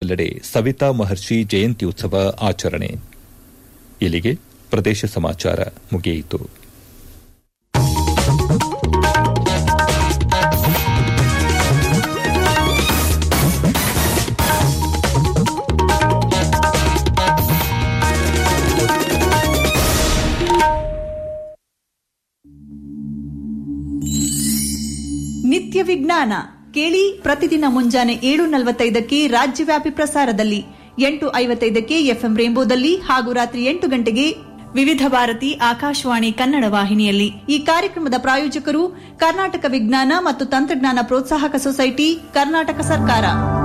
ರಾಜ್ಯದೆಲ್ಲೆಡೆ ಸವಿತಾ ಮಹರ್ಷಿ ಜಯಂತ್ಯುತ್ಸವ ಆಚರಣೆ ಇಲ್ಲಿಗೆ ಪ್ರದೇಶ ಸಮಾಚಾರ ಮುಗಿಯಿತು ನಿತ್ಯ ವಿಜ್ಞಾನ ಕೇಳಿ ಪ್ರತಿದಿನ ಮುಂಜಾನೆ ಏಳು ನಲವತ್ತೈದಕ್ಕೆ ರಾಜ್ಯವ್ಯಾಪಿ ಪ್ರಸಾರದಲ್ಲಿ ಎಂಟು ಐವತ್ತೈದಕ್ಕೆ ಎಫ್ಎಂ ರೇಂಬೋದಲ್ಲಿ ಹಾಗೂ ರಾತ್ರಿ ಎಂಟು ಗಂಟೆಗೆ ವಿವಿಧ ಭಾರತಿ ಆಕಾಶವಾಣಿ ಕನ್ನಡ ವಾಹಿನಿಯಲ್ಲಿ ಈ ಕಾರ್ಯಕ್ರಮದ ಪ್ರಾಯೋಜಕರು ಕರ್ನಾಟಕ ವಿಜ್ಞಾನ ಮತ್ತು ತಂತ್ರಜ್ಞಾನ ಪ್ರೋತ್ಸಾಹಕ ಸೊಸೈಟಿ ಕರ್ನಾಟಕ ಸರ್ಕಾರ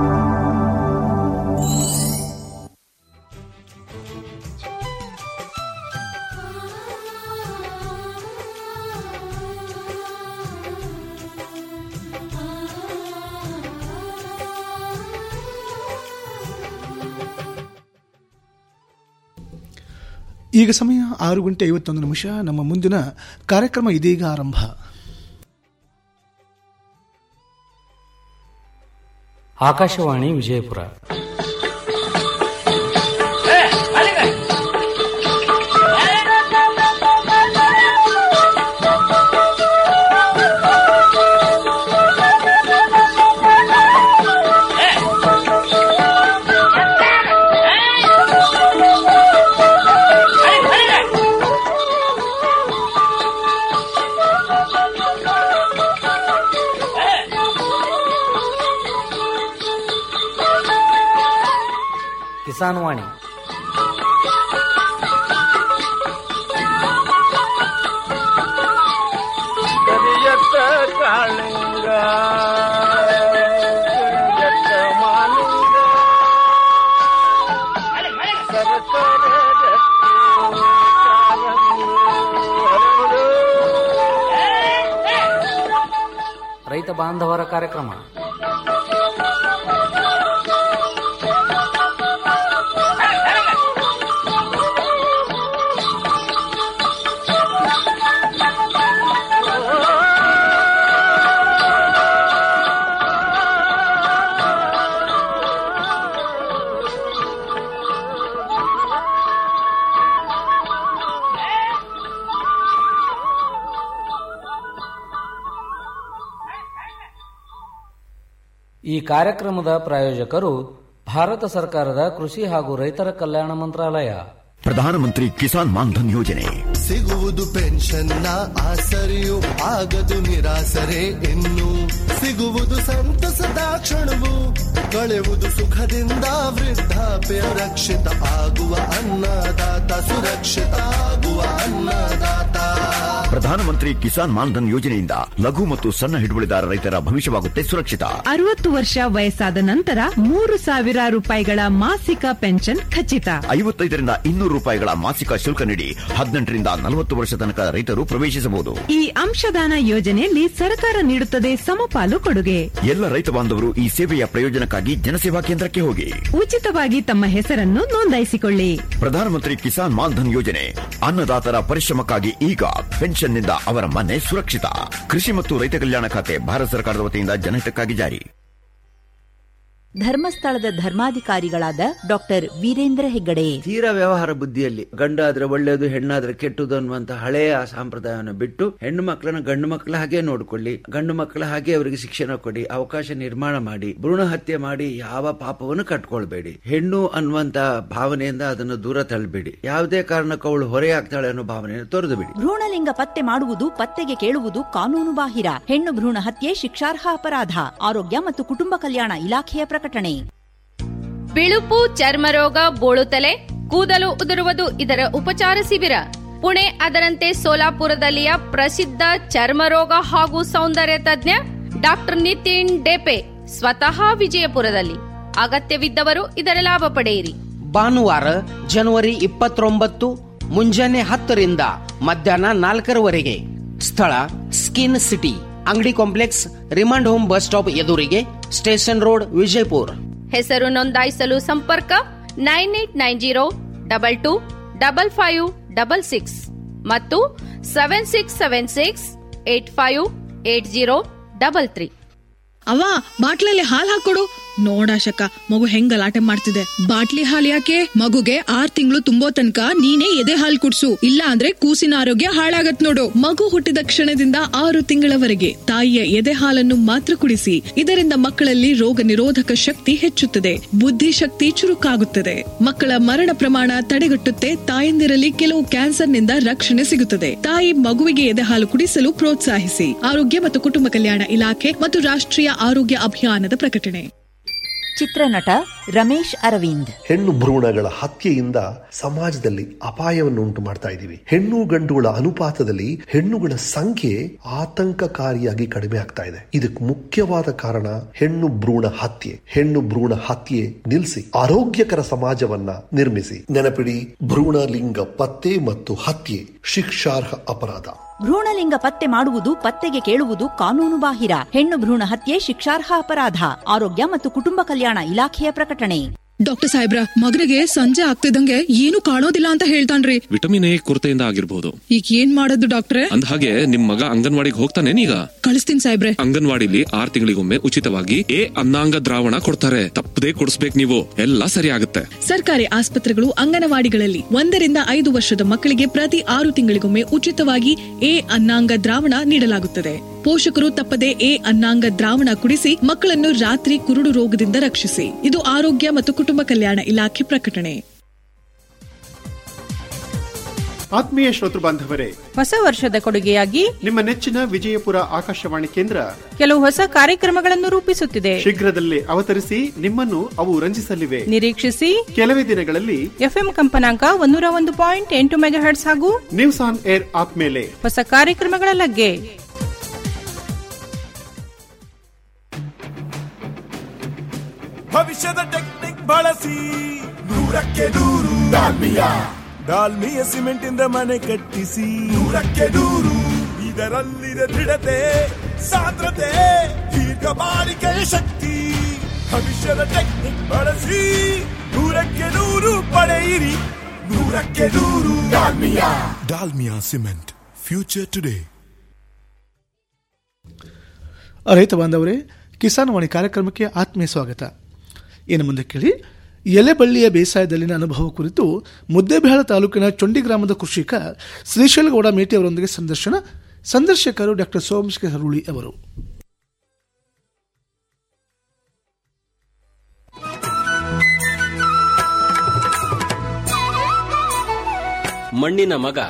ಈಗ ಸಮಯ ಆರು ಗಂಟೆ ಐವತ್ತೊಂದು ನಿಮಿಷ ನಮ್ಮ ಮುಂದಿನ ಕಾರ್ಯಕ್ರಮ ಇದೀಗ ಆರಂಭ ಆಕಾಶವಾಣಿ ವಿಜಯಪುರ ಕಿಸಾನ್ ವಾಣಿ ಕರಿಯತ್ತ ಕಾಳಿಂಗ ಕರಿಯತ್ತ ಮಾಲಿಂಗ ಸರಸರ ರಕ್ತಿ ಕಾರಂಗಿ ಹರಡು. ರೈತ ಬಾಂಧವರ ಕಾರ್ಯಕ್ರಮ ಈ ಕಾರ್ಯಕ್ರಮದ ಪ್ರಾಯೋಜಕರು ಭಾರತ ಸರ್ಕಾರದ ಕೃಷಿ ಹಾಗೂ ರೈತರ ಕಲ್ಯಾಣ ಮಂತ್ರಾಲಯ ಪ್ರಧಾನಮಂತ್ರಿ ಕಿಸಾನ್ ಮಾನ್ಧನ್ ಯೋಜನೆ ಸಿಗುವುದು ಪೆನ್ಷನ್ನ ಆಸರೆಯು ಆಗದು ನಿರಾಸರೆ ಇನ್ನು ಸಿಗುವುದು ಸಂತಸದ ಕ್ಷಣವು ಕಳೆಯುವುದು ಸುಖದಿಂದ ವೃದ್ಧಾಪ್ಯ ರಕ್ಷಿತ ಆಗುವ ಅನ್ನದಾತ ಸುರಕ್ಷಿತ ಆಗುವ ಅನ್ನದಾತ ಪ್ರಧಾನಮಂತ್ರಿ ಕಿಸಾನ್ ಮಾನ್ಧನ್ ಯೋಜನೆಯಿಂದ ಲಘು ಮತ್ತು ಸಣ್ಣ ಹಿಡುವಳಿದಾರ ರೈತರ ಭವಿಷ್ಯವಾಗುತ್ತೆ ಸುರಕ್ಷಿತ ಅರವತ್ತು ವರ್ಷ ವಯಸ್ಸಾದ ನಂತರ ಮೂರು ಸಾವಿರ ರೂಪಾಯಿಗಳ ಮಾಸಿಕ ಪೆನ್ಷನ್ ಖಚಿತ ಐವತ್ತೈದರಿಂದ ಇನ್ನೂರು ರೂಪಾಯಿಗಳ ಮಾಸಿಕ ಶುಲ್ಕ ನೀಡಿ ಹದಿನೆಂಟರಿಂದ ನಲವತ್ತು ವರ್ಷ ತನಕ ರೈತರು ಪ್ರವೇಶಿಸಬಹುದು ಈ ಅಂಶದಾನ ಯೋಜನೆಯಲ್ಲಿ ಸರ್ಕಾರ ನೀಡುತ್ತದೆ ಸಮಪಾಲು ಕೊಡುಗೆ ಎಲ್ಲ ರೈತ ಬಾಂಧವರು ಈ ಸೇವೆಯ ಪ್ರಯೋಜನಕ್ಕಾಗಿ ಜನಸೇವಾ ಕೇಂದ್ರಕ್ಕೆ ಹೋಗಿ ಉಚಿತವಾಗಿ ತಮ್ಮ ಹೆಸರನ್ನು ನೋಂದಾಯಿಸಿಕೊಳ್ಳಿ ಪ್ರಧಾನಮಂತ್ರಿ ಕಿಸಾನ್ ಮಾನ್ಧನ್ ಯೋಜನೆ ಅನ್ನದಾತರ ಪರಿಶ್ರಮಕ್ಕಾಗಿ ಈಗ ಪೆನ್ಷನ್ನಿಂದ ಅವರ ಮನೆ ಸುರಕ್ಷಿತ ಕೃಷಿ ಮತ್ತು ರೈತ ಕಲ್ಯಾಣ ಖಾತೆ ಭಾರತ ಸರ್ಕಾರದ ವತಿಯಿಂದ ಜನಹಿತಕ್ಕಾಗಿ ಜಾರಿ ಧರ್ಮಸ್ಥಳದ ಧರ್ಮಾಧಿಕಾರಿಗಳಾದ ಡಾಕ್ಟರ್ ವೀರೇಂದ್ರ ಹೆಗ್ಗಡೆ ತೀರಾ ವ್ಯವಹಾರ ಬುದ್ಧಿಯಲ್ಲಿ ಗಂಡಾದ್ರೆ ಒಳ್ಳೆಯದು ಹೆಣ್ಣಾದ್ರೆ ಕೆಟ್ಟದು ಅನ್ನುವಂತ ಹಳೆಯ ಸಂಪ್ರದಾಯವನ್ನು ಬಿಟ್ಟು ಹೆಣ್ಣು ಮಕ್ಕಳನ್ನ ಗಂಡು ಮಕ್ಕಳ ಹಾಗೆ ನೋಡ್ಕೊಳ್ಳಿ ಗಂಡು ಮಕ್ಕಳ ಹಾಗೆ ಅವರಿಗೆ ಶಿಕ್ಷಣ ಕೊಡಿ ಅವಕಾಶ ನಿರ್ಮಾಣ ಮಾಡಿ ಭ್ರೂಣ ಹತ್ಯೆ ಮಾಡಿ ಯಾವ ಪಾಪವನ್ನು ಕಟ್ಕೊಳ್ಬೇಡಿ ಹೆಣ್ಣು ಅನ್ನುವಂತ ಭಾವನೆಯಿಂದ ಅದನ್ನು ದೂರ ತಳ್ಳಬೇಡಿ ಯಾವುದೇ ಕಾರಣಕ್ಕೂ ಅವಳು ಹೊರೆಯಾಗ್ತಾಳೆ ಅನ್ನೋ ಭಾವನೆಯನ್ನು ತೊರೆದು ಬಿಡಿ ಭ್ರೂಣಲಿಂಗ ಪತ್ತೆ ಮಾಡುವುದು ಪತ್ತೆಗೆ ಕೇಳುವುದು ಕಾನೂನು ಬಾಹಿರ ಹೆಣ್ಣು ಭ್ರೂಣ ಹತ್ಯೆ ಶಿಕ್ಷಾರ್ಹ ಅಪರಾಧ ಆರೋಗ್ಯ ಮತ್ತು ಕುಟುಂಬ ಕಲ್ಯಾಣ ಇಲಾಖೆಯ ಪ್ರಕಟಣೆ ಬಿಳುಪು ಚರ್ಮರೋಗ ಬೋಳುತಲೆ ಕೂದಲು ಉದುರುವುದು ಇದರ ಉಪಚಾರ ಶಿಬಿರ ಪುಣೆ ಅದರಂತೆ ಸೋಲಾಪುರದಲ್ಲಿಯ ಪ್ರಸಿದ್ಧ ಚರ್ಮರೋಗ ಹಾಗೂ ಸೌಂದರ್ಯ ತಜ್ಞ ಡಾಕ್ಟರ್ ನಿತಿನ್ ಡೆಪೆ ಸ್ವತಃ ವಿಜಯಪುರದಲ್ಲಿ ಅಗತ್ಯವಿದ್ದವರು ಇದರ ಲಾಭ ಪಡೆಯಿರಿ ಭಾನುವಾರ ಜನವರಿ ಇಪ್ಪತ್ತೊಂಬತ್ತು ಮುಂಜಾನೆ ಹತ್ತರಿಂದ ಮಧ್ಯಾಹ್ನ ನಾಲ್ಕರವರೆಗೆ ಸ್ಥಳ ಸ್ಕಿನ್ ಸಿಟಿ ಅಂಗಡಿ complex remand home bus stop ಎದುರಿಗೆ ಸ್ಟೇಷನ್ ರೋಡ್ ವಿಜಯಪುರ ಹೆಸರು ನೋಂದಾಯಿಸಲು ಸಂಪರ್ಕ nine eight nine zero double two double five double six ಮತ್ತು seven six seven six eight five eight zero double three ಅವ್ವ ಬಾಟ್ಲಲ್ಲಿ ಹಾಲ್ ಹಾಕೊಡು ನೋಡಾಶಕ ಮಗು ಹೆಂಗ್ ಗಲಾಟೆ ಮಾಡ್ತಿದೆ ಬಾಟ್ಲಿ ಹಾಲ್ ಯಾಕೆ ಮಗುಗೆ ಆರ್ ತಿಂಗಳು ತುಂಬೋ ತನಕ ನೀನೇ ಎದೆ ಹಾಲ್ ಕುಡ್ಸು ಇಲ್ಲ ಅಂದ್ರೆ ಕೂಸಿನ ಆರೋಗ್ಯ ಹಾಳಾಗತ್ ನೋಡು ಮಗು ಹುಟ್ಟಿದ ಕ್ಷಣದಿಂದ ಆರು ತಿಂಗಳವರೆಗೆ ತಾಯಿಯ ಎದೆ ಹಾಲನ್ನು ಮಾತ್ರ ಕುಡಿಸಿ ಇದರಿಂದ ಮಕ್ಕಳಲ್ಲಿ ರೋಗ ನಿರೋಧಕ ಶಕ್ತಿ ಹೆಚ್ಚುತ್ತದೆ ಬುದ್ಧಿಶಕ್ತಿ ಚುರುಕಾಗುತ್ತದೆ ಮಕ್ಕಳ ಮರಣ ಪ್ರಮಾಣ ತಡೆಗಟ್ಟುತ್ತೆ ತಾಯಂದಿರಲ್ಲಿ ಕೆಲವು ಕ್ಯಾನ್ಸರ್ನಿಂದ ರಕ್ಷಣೆ ಸಿಗುತ್ತದೆ ತಾಯಿ ಮಗುವಿಗೆ ಎದೆ ಹಾಲು ಕುಡಿಸಲು ಪ್ರೋತ್ಸಾಹಿಸಿ ಆರೋಗ್ಯ ಮತ್ತು ಕುಟುಂಬ ಕಲ್ಯಾಣ ಇಲಾಖೆ ಮತ್ತು ರಾಷ್ಟ್ರೀಯ ಆರೋಗ್ಯ ಅಭಿಯಾನದ ಪ್ರಕಟಣೆ ಚಿತ್ರನಟ ರಮೇಶ್ ಅರವಿಂದ್ ಹೆಣ್ಣು ಭ್ರೂಣಗಳ ಹತ್ಯೆಯಿಂದ ಸಮಾಜದಲ್ಲಿ ಅಪಾಯವನ್ನು ಉಂಟು ಮಾಡ್ತಾ ಇದ್ದೀವಿ ಹೆಣ್ಣು ಗಂಡುಗಳ ಅನುಪಾತದಲ್ಲಿ ಹೆಣ್ಣುಗಳ ಸಂಖ್ಯೆ ಆತಂಕಕಾರಿಯಾಗಿ ಕಡಿಮೆ ಆಗ್ತಾ ಇದೆ ಇದಕ್ಕೆ ಮುಖ್ಯವಾದ ಕಾರಣ ಹೆಣ್ಣು ಭ್ರೂಣ ಹತ್ಯೆ ಹೆಣ್ಣು ಭ್ರೂಣ ಹತ್ಯೆ ನಿಲ್ಲಿಸಿ ಆರೋಗ್ಯಕರ ಸಮಾಜವನ್ನ ನಿರ್ಮಿಸಿ ನೆನಪಿಡಿ ಭ್ರೂಣ ಲಿಂಗ ಪತ್ತೆ ಮತ್ತು ಹತ್ಯೆ ಶಿಕ್ಷಾರ್ಹ ಅಪರಾಧ ಭ್ರೂಣಲಿಂಗ ಪತ್ತೆ ಮಾಡುವುದು ಪತ್ತೆಗೆ ಕೇಳುವುದು ಕಾನೂನು ಬಾಹಿರ ಹೆಣ್ಣು ಭ್ರೂಣ ಹತ್ಯೆ ಶಿಕ್ಷಾರ್ಹ ಅಪರಾಧ ಆರೋಗ್ಯ ಮತ್ತು ಕುಟುಂಬ ಕಲ್ಯಾಣ ಇಲಾಖೆಯ ಪ್ರಕಟಣೆ ಡಾಕ್ಟರ್ ಸಾಹೇಬ್ರ ಮಗನಿಗೆ ಸಂಜೆ ಆಗ್ತಿದಂಗೆ ಏನು ಕಾಣೋದಿಲ್ಲ ಅಂತ ಹೇಳ್ತಾನ್ರಿ ವಿಟಮಿನ್ ಎ ಕೊರತೆಯಿಂದ ಆಗಿರ್ಬೋದು ಈಗ ಏನ್ ಮಾಡೋದು ಡಾಕ್ಟ್ರೆ ಅಂದ ಹಾಗೆ ನಿಮ್ ಮಗ ಅಂಗನವಾಡಿಗೆ ಹೋಗ್ತಾನೇನೀಗ ಕಳಿಸ್ತೀನಿ ಸಾಹೇಬ್ರೆ ಅಂಗನವಾಡಿಲಿ ಆರ್ ತಿಂಗಳಿಗೊಮ್ಮೆ ಉಚಿತವಾಗಿ ಎ ಅನ್ನಾಂಗ ದ್ರಾವಣ ಕೊಡ್ತಾರೆ ತಪ್ಪದೇ ಕೊಡಿಸ್ಬೇಕು ನೀವು ಎಲ್ಲ ಸರಿ ಆಗುತ್ತೆ ಸರ್ಕಾರಿ ಆಸ್ಪತ್ರೆಗಳು ಅಂಗನವಾಡಿಗಳಲ್ಲಿ ಒಂದರಿಂದ ಐದು ವರ್ಷದ ಮಕ್ಕಳಿಗೆ ಪ್ರತಿ ಆರು ತಿಂಗಳಿಗೊಮ್ಮೆ ಉಚಿತವಾಗಿ ಎ ಅನ್ನಾಂಗ ದ್ರಾವಣ ನೀಡಲಾಗುತ್ತದೆ ಪೋಷಕರು ತಪ್ಪದೆ ಎ ಅನ್ನಾಂಗ ದ್ರಾವಣ ಕುಡಿಸಿ ಮಕ್ಕಳನ್ನು ರಾತ್ರಿ ಕುರುಡು ರೋಗದಿಂದ ರಕ್ಷಿಸಿ ಇದು ಆರೋಗ್ಯ ಮತ್ತು ಕುಟುಂಬ ಕಲ್ಯಾಣ ಇಲಾಖೆ ಪ್ರಕಟಣೆ ಆತ್ಮೀಯ ಶ್ರೋತೃ ಬಾಂಧವರೇ ಹೊಸ ವರ್ಷದ ಕೊಡುಗೆಯಾಗಿ ನಿಮ್ಮ ನೆಚ್ಚಿನ ವಿಜಯಪುರ ಆಕಾಶವಾಣಿ ಕೇಂದ್ರ ಕೆಲವು ಹೊಸ ಕಾರ್ಯಕ್ರಮಗಳನ್ನು ರೂಪಿಸುತ್ತಿದೆ ಶೀಘ್ರದಲ್ಲೇ ಅವತರಿಸಿ ನಿಮ್ಮನ್ನು ಅವು ರಂಜಿಸಲಿವೆ ನಿರೀಕ್ಷಿಸಿ ಕೆಲವೇ ದಿನಗಳಲ್ಲಿ ಎಫ್ಎಂ ಕಂಪನಾಂಕ ಒಂದೂರ ಒಂದು ಪಾಯಿಂಟ್ ಎಂಟು ಮೆಗಾಹರ್ಟ್ಸ್ ಹಾಗೂ ನ್ಯೂಸ್ ಆನ್ ಏರ್ ಆಪ್ ಮೇಲೆ ಹೊಸ ಕಾರ್ಯಕ್ರಮಗಳ ಲಗ್ಗೆ ಭವಿಷ್ಯದ ಟೆಕ್ನಿಕ್ ಬಳಸಿ ನೂರಕ್ಕೆ ನೂರು ಡಾಲ್ಮಿಯ ಡಾಲ್ಮಿಯ ಸಿಮೆಂಟ್ ಇಂದ ಮನೆ ಕಟ್ಟಿಸಿ ನೂರಕ್ಕೆ ನೂರು ಇದರಲ್ಲಿದೆ ದೃಢತೆ ಸಾಂದ್ರತೆ ದೀರ್ಘ ಬಾಳಿಕೆಯ ಶಕ್ತಿ ಭವಿಷ್ಯದ ಟೆಕ್ನಿಕ್ ಬಳಸಿ ನೂರಕ್ಕೆ ನೂರು ಪಡೆಯಿರಿ ನೂರಕ್ಕೆ ನೂರು Dalmia Dalmia cement future today ರೈತ ಬಾಂಧವರೇ ಕಿಸಾನ್ ವಾಣಿ ಕಾರ್ಯಕ್ರಮಕ್ಕೆ ಆತ್ಮೀಯ ಸ್ವಾಗತ ಇನ್ನು ಮುಂದೆ ಕೇಳಿ ಎಲೆಬಳ್ಳಿಯ ಬೇಸಾಯದಲ್ಲಿನ ಅನುಭವ ಕುರಿತು ಮುದ್ದೇಬೇಳ ತಾಲೂಕಿನ ಚೊಂಡಿ ಗ್ರಾಮದ ಕೃಷಿಕ ಶ್ರೀಶೈಲಗೌಡ ಮೇಟಿ ಅವರೊಂದಿಗೆ ಸಂದರ್ಶನ ಸಂದರ್ಶಕರು ಡಾಕ್ಟರ್ ಸೋಮಶೇಖರ ಹರುಳಿ ಅವರು ಮಣ್ಣಿನ ಮಗ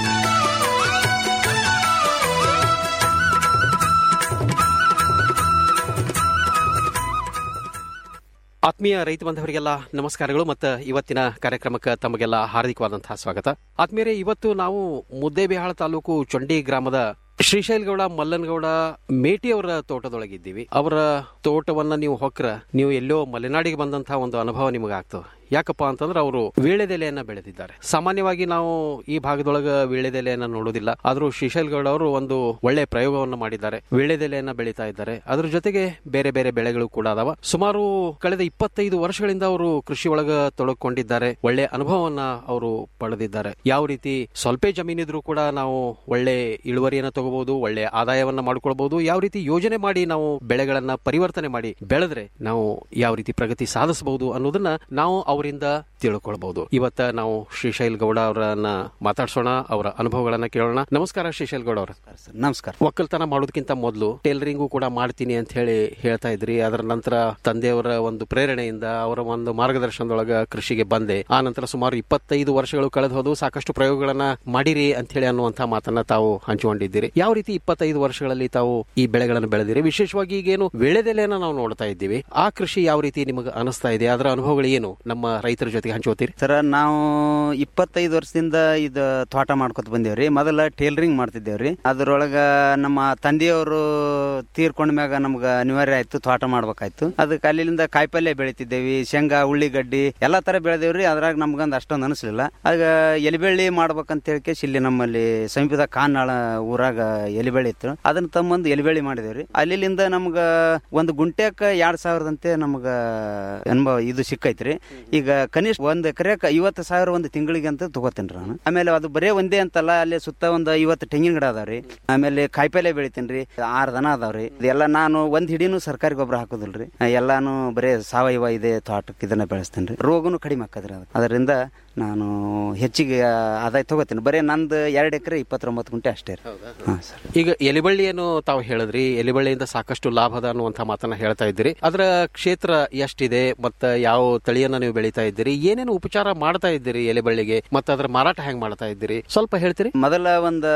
ಆತ್ಮೀಯ ರೈತ ಬಾಂಧವರಿಗೆಲ್ಲ ನಮಸ್ಕಾರಗಳು ಮತ್ತು ಇವತ್ತಿನ ಕಾರ್ಯಕ್ರಮಕ್ಕೆ ತಮಗೆಲ್ಲ ಹಾರ್ದಿಕವಾದಂತಹ ಸ್ವಾಗತ ಆತ್ಮೀಯರೇ ಇವತ್ತು ನಾವು ಮುದ್ದೇಬಿಹಾಳ ತಾಲೂಕು ಚೊಂಡಿ ಗ್ರಾಮದ ಶ್ರೀಶೈಲಗೌಡ ಮಲ್ಲನಗೌಡ ಮೇಟಿ ಅವರ ತೋಟದೊಳಗಿದ್ದೀವಿ ಅವರ ತೋಟವನ್ನ ನೀವು ಹೊಕ್ರ ನೀವು ಎಲ್ಲೋ ಮಲೆನಾಡಿಗೆ ಬಂದಂತಹ ಒಂದು ಅನುಭವ ನಿಮಗೆ ಆಗ್ತದೆ ಯಾಕಪ್ಪ ಅಂತಂದ್ರೆ ಅವರು ವೀಳೆದೆಲೆಯನ್ನ ಬೆಳೆದಿದ್ದಾರೆ ಸಾಮಾನ್ಯವಾಗಿ ನಾವು ಈ ಭಾಗದೊಳಗ ವೀಳೆದೆಲೆಯನ್ನ ನೋಡೋದಿಲ್ಲ ಆದ್ರೂ ಶ್ರೀಶೈಲಗೌಡ ಅವರು ಒಂದು ಒಳ್ಳೆ ಪ್ರಯೋಗವನ್ನು ಮಾಡಿದ್ದಾರೆ ವೀಳೆದೆಲೆಯನ್ನ ಬೆಳೀತಾ ಇದ್ದಾರೆ ಅದ್ರ ಜೊತೆಗೆ ಬೇರೆ ಬೇರೆ ಬೆಳೆಗಳು ಕೂಡ ಅದಾವ ಸುಮಾರು ಕಳೆದ ಇಪ್ಪತ್ತೈದು ವರ್ಷಗಳಿಂದ ಅವರು ಕೃಷಿ ಒಳಗ ತೊಡಕೊಂಡಿದ್ದಾರೆ ಒಳ್ಳೆ ಅನುಭವವನ್ನ ಅವರು ಪಡೆದಿದ್ದಾರೆ ಯಾವ ರೀತಿ ಸ್ವಲ್ಪ ಜಮೀನಿದ್ರು ಕೂಡ ನಾವು ಒಳ್ಳೆ ಇಳುವರಿಯನ್ನ ತಗೋಬಹುದು ಒಳ್ಳೆ ಆದಾಯವನ್ನ ಮಾಡ್ಕೊಳ್ಬಹುದು ಯಾವ ರೀತಿ ಯೋಜನೆ ಮಾಡಿ ನಾವು ಬೆಳೆಗಳನ್ನ ಪರಿವರ್ತನೆ ಮಾಡಿ ಬೆಳೆದ್ರೆ ನಾವು ಯಾವ ರೀತಿ ಪ್ರಗತಿ ಸಾಧಿಸಬಹುದು ಅನ್ನೋದನ್ನ ನಾವು ಅವರಿಂದ ತಿಳ್ಕೊಳ್ಬಹುದು ಇವತ್ತ ನಾವು ಶ್ರೀಶೈಲ್ ಗೌಡ ಅವರನ್ನ ಮಾತಾಡ್ಸೋಣ ಅವರ ಅನುಭವಗಳನ್ನ ಕೇಳೋಣ ನಮಸ್ಕಾರ ಶ್ರೀಶೈಲ್ ಗೌಡ ಅವರ ನಮಸ್ಕಾರ ಒಕ್ಕಲ್ತನ ಮಾಡೋದಕ್ಕಿಂತ ಮೊದಲು ಟೈಲರಿಂಗು ಕೂಡ ಮಾಡ್ತೀನಿ ಅಂತ ಹೇಳಿ ಹೇಳ್ತಾ ಇದ್ರಿ ಅದರ ನಂತರ ತಂದೆಯವರ ಒಂದು ಪ್ರೇರಣೆಯಿಂದ ಅವರ ಒಂದು ಮಾರ್ಗದರ್ಶನದೊಳಗ ಕೃಷಿಗೆ ಬಂದೆ ಆ ನಂತರ ಸುಮಾರು ಇಪ್ಪತ್ತೈದು ವರ್ಷಗಳು ಕಳೆದು ಹೋದು ಸಾಕಷ್ಟು ಪ್ರಯೋಗಗಳನ್ನ ಮಾಡಿರಿ ಅಂತ ಹೇಳಿ ಅನ್ನುವಂತ ಮಾತನ್ನ ತಾವು ಹಂಚಿಕೊಂಡಿದ್ದೀರಿ ಯಾವ ರೀತಿ ಇಪ್ಪತ್ತೈದು ವರ್ಷಗಳಲ್ಲಿ ತಾವು ಈ ಬೆಳೆಗಳನ್ನು ಬೆಳೆದಿರಿ ವಿಶೇಷವಾಗಿ ಈಗೇನು ಬೆಳೆದೆಲೆಯನ್ನ ನಾವು ನೋಡ್ತಾ ಇದ್ದೀವಿ ಆ ಕೃಷಿ ಯಾವ ರೀತಿ ನಿಮಗೆ ಅನಿಸ್ತಾ ಇದೆ ಅದರ ಅನುಭವಗಳು ಏನು ನಮ್ಮ ರೈತರ ಜೊತೆಗೆ ಹಂಚ್ಕೋತೀರಿ ಸರ ನಾವು ಇಪ್ಪತ್ತೈದು ವರ್ಷದಿಂದ ಇದು ತೋಟ ಮಾಡ್ಕೊತ ಬಂದೇವ್ರಿ ಮೊದಲ ಟೇಲರಿಂಗ್ ಮಾಡ್ತಿದ್ದೇವ್ರಿ ಅದ್ರೊಳಗ ನಮ್ಮ ತಂದೆಯವರು ತೀರ್ಕೊಂಡ ಮ್ಯಾಗ ನಮ್ಗ ಅನಿವಾರ್ಯ ಆಯ್ತು ತೋಟ ಮಾಡ್ಬೇಕಾಯ್ತು ಅದಕ್ಕೆ ಅಲ್ಲಿಂದ ಕಾಯಿಪಲ್ಯ ಬೆಳಿತಿದ್ದೇವಿ ಶೇಂಗಾ ಉಳ್ಳಿಗಡ್ಡಿ ಎಲ್ಲಾ ತರ ಬೆಳೆದೇವ್ರಿ ಅದ್ರಾಗ ನಮ್ಗೊಂದು ಅಷ್ಟೊಂದು ಅನಿಸ್ಲಿಲ್ಲ ಆಗ ಎಲಿಬೆಳ್ಳಿ ಮಾಡ್ಬೇಕಂತ ಹೇಳಿ ಇಲ್ಲಿ ನಮ್ಮಲ್ಲಿ ಸಮೀಪದ ಕಾನಾಳ ಊರಾಗ ಎಲಿಬೆಳ್ಳಿ ಇತ್ತು ಅದನ್ನ ತಮ್ಮಂದು ಎಲಿಬೆಳ್ಳಿ ಮಾಡಿದೇವ್ರಿ ಅಲ್ಲಿಂದ ನಮ್ಗ ಒಂದು ಗುಂಟ್ಯಾಕ ಎರಡ್ ಸಾವಿರದಂತೆ ನಮ್ಗ ಅನುಭವ ಇದು ಸಿಕ್ಕೈತ್ರಿ ಈಗ ಕನಿಷ್ಠ ಒಂದ್ ಎಕರೆಕ್ ಐವತ್ತು ಸಾವಿರ ಒಂದು ತಿಂಗಳಿಗೆ ಅಂತ ತಗೋತೇನ್ರಿ ನಾನು ಆಮೇಲೆ ಅದು ಬರೇ ಒಂದೇ ಅಂತಲ್ಲ ಅಲ್ಲಿ ಸುತ್ತ ಒಂದು ಐವತ್ತು ತೆಂಗಿನ ಗಿಡ ಅದಾವ್ರಿ ಆಮೇಲೆ ಕಾಯಿಪಲ್ಲೆ ಬೆಳಿತೇನ್ರಿ ಆರ್ ದನ ಅದಾವ್ರಿ ಇದೆಲ್ಲ ನಾನು ಒಂದ್ ಹಿಡಿನೂ ಸರ್ಕಾರಿ ಗೊಬ್ಬರ ಹಾಕೋದಿಲ್ರಿ ಎಲ್ಲಾನು ಬರೇ ಸಾವಯವ ಇದೆ ತೋಟಕ್ಕೆ ಇದನ್ನ ಬೆಳೆಸ್ತೇನ್ರಿ ರೋಗನು ಕಡಿಮೆ ಆಕದ್ರಿ ಅದು ಅದರಿಂದ ನಾನು ಹೆಚ್ಚಿಗೆ ಆದಾಯ ತಗೋತೀನಿ ಬರೇ ನಂದು ಎರಡು ಎಕರೆ ಇಪ್ಪತ್ತೊಂಬತ್ತು ಗುಂಟೆ ಅಷ್ಟೇ ರೀ ಹಾಂ ಸರ್ ಈಗ ಎಲಿಬಳ್ಳಿಯನ್ನು ತಾವು ಹೇಳಿದ್ರಿ ಎಲಿಬಳ್ಳಿಯಿಂದ ಸಾಕಷ್ಟು ಲಾಭದ ಅನ್ನುವಂಥ ಮಾತನ್ನ ಹೇಳ್ತಾ ಇದ್ದೀರಿ ಅದರ ಕ್ಷೇತ್ರ ಎಷ್ಟಿದೆ ಮತ್ತ ಯಾವ ತಳಿಯನ್ನ ನೀವು ಬೆಳೀತಾ ಇದ್ದೀರಿ ಏನೇನು ಉಪಚಾರ ಮಾಡ್ತಾ ಇದ್ದೀರಿ ಎಲಿಬಳ್ಳಿಗೆ ಮತ್ತೆ ಅದರ ಮಾರಾಟ ಹೆಂಗ್ ಮಾಡ್ತಾ ಇದ್ದೀರಿ ಸ್ವಲ್ಪ ಹೇಳ್ತೀರಿ ಮೊದಲ ಒಂದು